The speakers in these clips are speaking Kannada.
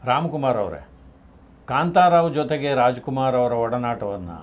ರಾಮಕುಮಾರ್ ಅವರೇ ಕಾಂತಾರಾವ್ ಜೊತೆಗೆ ರಾಜ್ಕುಮಾರ್ ಅವರ ಒಡನಾಟವನ್ನು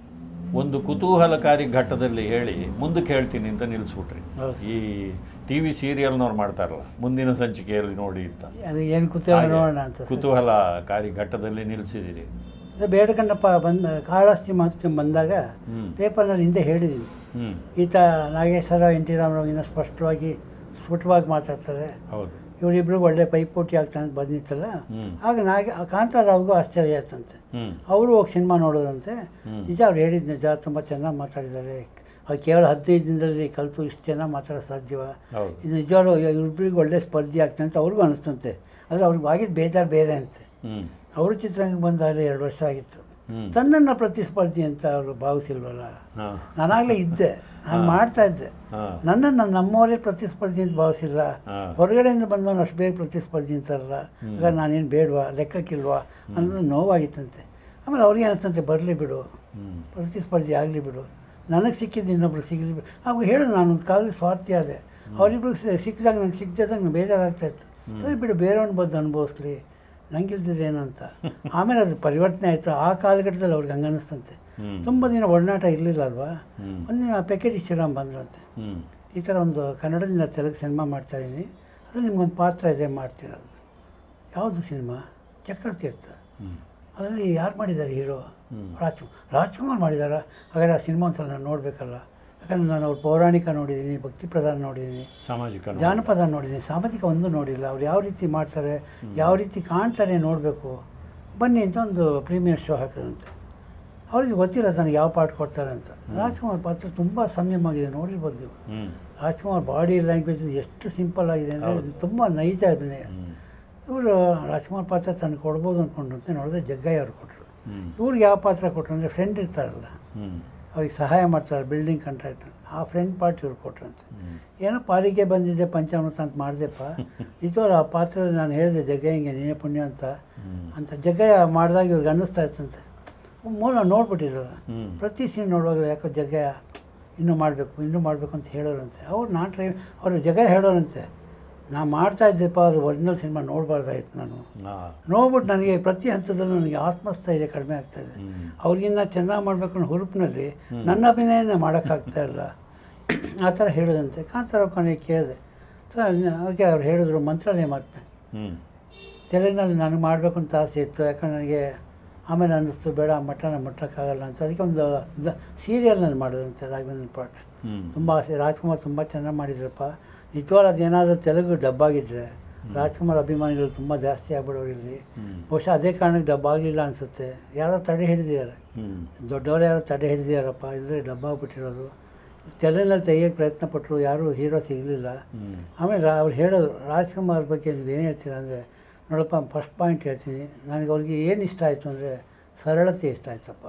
ಒಂದು ಕುತೂಹಲಕಾರಿ ಘಟ್ಟದಲ್ಲಿ ಹೇಳಿ ಮುಂದಕ್ಕೆ ಹೇಳ್ತೀನಿ ಅಂತ ನಿಲ್ಲಿಸ್ಬಿಟ್ರಿ ಹೌದು. ಈ ಟಿ ವಿ ಸೀರಿಯಲ್ನವ್ರು ಮಾಡ್ತಾರಲ್ಲ ಮುಂದಿನ ಸಂಚಿಕೆಯಲ್ಲಿ ನೋಡಿ ಅಂತ ಅದು ಏನು ಕುತೂಹಲ ಹಾಗೆ ನೋಡೋಣ ಅಂತ ಸರ್. ಕುತೂಹಲಕಾರಿ ಘಟ್ಟದಲ್ಲಿ ನಿಲ್ಲಿಸಿದಿರಿ ಅದು ಬೇಡಕಣ್ಣಪ್ಪ ಬಂದ ಕಾಳಹಸ್ತಿ ಮಾತು ಬಂದಾಗ ಹ್ಮ್ ಪೇಪರ್ನಲ್ಲಿ ಹಿಂದೆ ಹೇಳಿದ್ದೀನಿ ಹ್ಮ್ ಈತ ನಾಗೇಶ್ವರ ಎನ್ ಟಿ ರಾಮರಾವ್ ಇನ್ನೂ ಸ್ಪಷ್ಟವಾಗಿ ಸ್ಫುಟವಾಗಿ ಮಾತಾಡ್ತಾರೆ ಹೌದು ಇವರಿಬ್ರು ಒಳ್ಳೆ ಪೈಪೋಟಿ ಆಗ್ತಾನೆ ಅಂತ ಬಂದಿತ್ತಲ್ಲ ಹ್ಮ್ ಆಗ ನಾಗೆ ಕಾಂತಾರಾವ್ಗೂ ಆಶ್ಚರ್ಯ ಆಯ್ತಂತೆ ಹ್ಮ್ ಅವರು ಹೋಗಿ ಸಿನಿಮಾ ನೋಡೋದಂತೆ ಹ್ಮ್. ನಿಜ ಅವ್ರು ಹೇಳಿದ ನಿಜ ತುಂಬ ಚೆನ್ನಾಗಿ ಮಾತಾಡಿದ್ದಾರೆ ಅವ್ರು ಕೇವಲ ಹದಿನೈದು ದಿನದಲ್ಲಿ ಕಲಿತು ಇಷ್ಟು ಚೆನ್ನಾಗಿ ಮಾತಾಡೋ ಸಾಧ್ಯವ ಹೌದು ಇದು ನಿಜವಾಗ್ಲೂ ಇಬ್ಬರಿಗೂ ಒಳ್ಳೆ ಸ್ಪರ್ಧೆ ಆಗ್ತದೆ ಅಂತ ಅವ್ರಿಗೂ ಅನಿಸ್ತಂತೆ ಆದರೆ ಅವ್ರಿಗೆ ಆಗಿದ್ದು ಬೇಜಾರು ಬೇರೆ ಅಂತೆ ಹ್ಮ್ ಅವರು ಚಿತ್ರರಂಗಕ್ಕೆ ಬಂದಾಗಲೇ ಎರಡು ವರ್ಷ ಆಗಿತ್ತು ಹ್ಮ್ ತನ್ನನ್ನು ಪ್ರತಿಸ್ಪರ್ಧಿ ಅಂತ ಅವರು ಭಾವಿಸಿಲ್ವಲ್ಲ ಹಾ ನಾನಾಗಲೇ ಇದ್ದೆ ನಾನು ಮಾಡ್ತಾ ಇದ್ದೆ ಹಾ ನನ್ನನ್ನು ನಮ್ಮವರೇ ಪ್ರತಿಸ್ಪರ್ಧಿ ಅಂತ ಭಾವಿಸಿಲ್ಲ ಹಾ ಹೊರಗಡೆಯಿಂದ ಬಂದವನು ಅಷ್ಟು ಬೇಗ ಪ್ರತಿಸ್ಪರ್ಧಿ ಅಂತಾರಲ್ಲ ಆಗ ನಾನೇನು ಬೇಡವಾ ಲೆಕ್ಕಕ್ಕಿಲ್ವಾ ಅನ್ನೋದು ನೋವಾಗಿತ್ತಂತೆ ಆಮೇಲೆ ಅವ್ರಿಗೆ ಅನಿಸ್ತಂತೆ ಬರಲಿ ಬಿಡು ಹ್ಮ್ ಪ್ರತಿಸ್ಪರ್ಧಿ ಆಗಲಿ ಬಿಡು ನನಗೆ ಸಿಕ್ಕಿದ್ದು ಇನ್ನೊಬ್ರು ಸಿಗಲಿ ಬಿಡು ಅವಾಗ ಹೇಳು ನಾನು ಒಂದು ಕಾಲದಲ್ಲಿ ಸ್ವಾರ್ಥಿ ಆದೆ ಅವರಿಬ್ರು ಸಿಕ್ಕಿದಾಗ ನಂಗೆ ಸಿಕ್ಕಿದಾಗ ನಂಗೆ ಬೇಜಾರಾಗ್ತಾ ಇತ್ತು ಸರಿ ಬಿಡು ಬೇರೆಯವ್ನ ಬಂದು ಅನುಭವಿಸ್ಲಿ ನಂಗಿಲ್ದಿದ್ರೆ ಏನು ಅಂತ ಆಮೇಲೆ ಅದು ಪರಿವರ್ತನೆ ಆಯಿತು ಆ ಕಾಲಘಟ್ಟದಲ್ಲಿ ಅವ್ರಿಗೆ ಹಂಗೆ ಅನ್ನಿಸ್ತಂತೆ ಹ್ಮ್ ತುಂಬ ದಿನ ಒಡನಾಟ ಇರಲಿಲ್ಲ ಅಲ್ವಾ ಹ್ಮ್ ಒಂದಿನ ಪೆಕೆಟಿ ಶ್ರೀರಾಮ್ ಬಂದ್ರಂತೆ ಹ್ಮ್ ಈ ಥರ ಒಂದು ಕನ್ನಡದಿಂದ ತೆಲುಗು ಸಿನಿಮಾ ಮಾಡ್ತಾಯಿದ್ದೀನಿ ಅದು ನಿಮ್ಗೊಂದು ಪಾತ್ರ ಇದೆ ಮಾಡ್ತಿರೋದು ಯಾವುದು ಸಿನಿಮಾ ಚಕ್ರತೀರ್ಥ ಹ್ಮ್ ಅದರಲ್ಲಿ ಯಾರು ಮಾಡಿದ್ದಾರೆ ಹೀರೋ ಹ್ಮ್ ರಾಜ್ಕುಮಾರ್ ರಾಜ್ಕುಮಾರ್ ಮಾಡಿದಾರ ಹಾಗಾದ್ರೆ ಆ ಸಿನಿಮಾ ಒಂದ್ಸಲ ನಾನು ನೋಡಬೇಕಲ್ಲ ಯಾಕಂದ್ರೆ ನಾನು ಅವ್ರ ಪೌರಾಣಿಕ ನೋಡಿದ್ದೀನಿ ಭಕ್ತಿ ಪ್ರಧಾನ ನೋಡಿದ್ದೀನಿ ಸಾಮಾಜಿಕ ನೋವು. ಜಾನಪದ ನೋಡಿದ್ದೀನಿ ಸಾಮಾಜಿಕ ಒಂದು ನೋಡಿಲ್ಲ ಅವ್ರು ಯಾವ ರೀತಿ ಮಾಡ್ತಾರೆ ಯಾವ ರೀತಿ ಕಾಣ್ತಾರೆ ನೋಡಬೇಕು ಬನ್ನಿ ಅಂತ ಒಂದು ಪ್ರೀಮಿಯರ್ ಶೋ ಹಾಕಿದಂತೆ ಅವ್ರಿಗೆ ಗೊತ್ತಿಲ್ಲ ನನಗೆ ಯಾವ ಪಾಠ ಕೊಡ್ತಾರೆ ಅಂತ ರಾಜ್ಕುಮಾರ್ ಪಾತ್ರ ತುಂಬ ಸಂಯಮವಾಗಿದೆ ನೋಡಿರ್ಬೋದು ನೀವು ಹ್ಮ್ ರಾಜ್ಕುಮಾರ್ ಬಾಡಿ ಲ್ಯಾಂಗ್ವೇಜ್ ಎಷ್ಟು ಸಿಂಪಲ್ ಆಗಿದೆ ಅಂದರೆ ತುಂಬ ನೈಜ ಅಭಿನಯ ಹ್ಮ್ ಇವರು ರಾಜ್ಕುಮಾರ್ ಪಾತ್ರ ತನಗೆ ಕೊಡ್ಬೋದು ಅಂದ್ಕೊಂಡಂತೆ ನೋಡಿದ್ರೆ ಜಗ್ಗಯ್ಯ ಅವ್ರು ಕೊಟ್ಟರು ಹ್ಮ್ ಇವ್ರಿಗೆ ಯಾವ ಪಾತ್ರ ಕೊಟ್ಟರು ಅಂದರೆ ಫ್ರೆಂಡ್ ಇರ್ತಾರಲ್ಲ ಹ್ಮ್ ಅವ್ರಿಗೆ ಸಹಾಯ ಮಾಡ್ತಾರೆ ಬಿಲ್ಡಿಂಗ್ ಕಾಂಟ್ರಾಕ್ಟರ್ ಆ ಫ್ರೆಂಡ್ ಪಾರ್ಟಿ ಇವ್ರು ಕೊಟ್ರಂತೆ ಹ್ಮ್ ಏನೋ ಪಾಲಿಕೆ ಬಂದಿದೆ ಪಂಚಾಮೃತ ಅಂತ ಮಾಡಿದೆಪ್ಪ ನಿಜವಾಗ್ಲೂ ಆ ಪಾತ್ರ ನಾನು ಹೇಳಿದೆ ಜಗ್ಗಯ್ಯಂಗೆ ನೀನೇ ಪುಣ್ಯ ಅಂತ ಹ್ಮ್ ಅಂತ ಜಗ್ಗಯ್ಯ ಮಾಡಿದಾಗ ಇವ್ರಿಗೆ ಅನ್ನಿಸ್ತಾ ಇತ್ತಂತೆ ಮೂಲ ನೋಡ್ಬಿಟ್ಟಿರಲ್ಲ ಹ್ಮ್ ಪ್ರತಿ ಸೀನ್ ನೋಡುವಾಗ ಯಾಕೋ ಜಗ್ಗಯ್ಯ ಇನ್ನೂ ಮಾಡಬೇಕು ಇನ್ನೂ ಮಾಡಬೇಕು ಅಂತ ಹೇಳೋರಂತೆ ಅವ್ರು ನಾನು ಟ್ರೈ ಅವರು ಜಗ್ಗಯ್ಯ ಹೇಳೋರಂತೆ ನಾ ಮಾಡ್ತಾ ಇದ್ದೆಪ್ಪ ಅದು ಒರಿಜಿನಲ್ ಸಿನಿಮಾ ನೋಡಬಾರ್ದಾಯ್ತು ನಾನು ಹಾ ನೋಡ್ಬಿಟ್ಟು ನನಗೆ ಪ್ರತಿ ಹಂತದಲ್ಲೂ ನನಗೆ ಆತ್ಮಸ್ಥೈರ್ಯ ಕಡಿಮೆ ಆಗ್ತಾ ಇದೆ ಹ್ಮ್ ಅವ್ರಿಗಿನ್ನ ಚೆನ್ನಾಗಿ ಮಾಡಬೇಕು ಅನ್ನೋ ಹುರುಪಿನಲ್ಲಿ ನನ್ನ ಅಭಿನಯನ ಮಾಡೋಕ್ಕಾಗ್ತಾ ಇಲ್ಲ ಆ ಥರ ಹೇಳಿದಂತೆ ಕಾಂತಾರಾವ್ ಕೊನೆಗೆ ಕೇಳಿದೆ ಸರ್ ಓಕೆ ಅವ್ರು ಹೇಳಿದ್ರು ಮಂತ್ರಾಲಯ ಮಾತ್ಮೆ ಹ್ಮ್ ತೆಲುಗಿನಲ್ಲಿ ನನಗೆ ಮಾಡಬೇಕು ಅಂತ ಆಸೆ ಇತ್ತು ಯಾಕಂದ್ರೆ ನನಗೆ ಆಮೇಲೆ ಅನ್ನಿಸ್ತು ಬೇಡ ಮಠನ ಮುಟ್ಟಕ್ಕಾಗಲ್ಲ ಅಂತ ಅದಕ್ಕೆ ಒಂದು ದ ಸೀರಿಯಲ್ನಲ್ಲಿ ಮಾಡಿದಂತೆ ರಾಘವೇಂದ್ರ ಪಾಟ್ ಹ್ಮ್ ತುಂಬ ಆಸೆ ರಾಜ್ಕುಮಾರ್ ತುಂಬ ಚೆನ್ನಾಗಿ ಮಾಡಿದ್ರಪ್ಪ ನಿಜವಾಗ್ಲೂ ಅದೇನಾದರೂ ತೆಲುಗು ಡಬ್ ಆಗಿದ್ರೆ ರಾಜ್ಕುಮಾರ್ ಅಭಿಮಾನಿಗಳು ತುಂಬ ಜಾಸ್ತಿ ಆಗ್ಬಿಡೋರು ಇಲ್ಲಿ ಹ್ಮ್ ಬಹುಶಃ ಅದೇ ಕಾರಣಕ್ಕೆ ಡಬ್ ಆಗಲಿಲ್ಲ ಅನಿಸುತ್ತೆ ಯಾರೋ ತಡೆ ಹಿಡಿದಿದ್ದಾರೆ ಹ್ಮ್ ದೊಡ್ಡವರು ಯಾರೋ ತಡೆ ಹಿಡಿದಿದ್ದಾರಪ್ಪ ಇಲ್ಲದೆ ಡಬ್ಬ ಆಗ್ಬಿಟ್ಟಿರೋದು ತೆಲುಗಿನಲ್ಲಿ ತೆಗಿಯೋಕ್ಕೆ ಪ್ರಯತ್ನ ಪಟ್ಟರು ಯಾರೂ ಹೀರೋ ಸಿಗಲಿಲ್ಲ ಹ್ಮ್ ಆಮೇಲೆ ರಾ ಅವ್ರು ಹೇಳೋದು ರಾಜ್ಕುಮಾರ್ ಬಗ್ಗೆ ನೀವು ಏನು ಹೇಳ್ತೀರ ಅಂದರೆ ನೋಡಪ್ಪ ಫಸ್ಟ್ ಪಾಯಿಂಟ್ ಹೇಳ್ತೀನಿ ನನಗೆ ಅವ್ರಿಗೆ ಏನು ಇಷ್ಟ ಆಯಿತು ಅಂದರೆ ಸರಳತೆ ಇಷ್ಟ ಆಯ್ತಪ್ಪ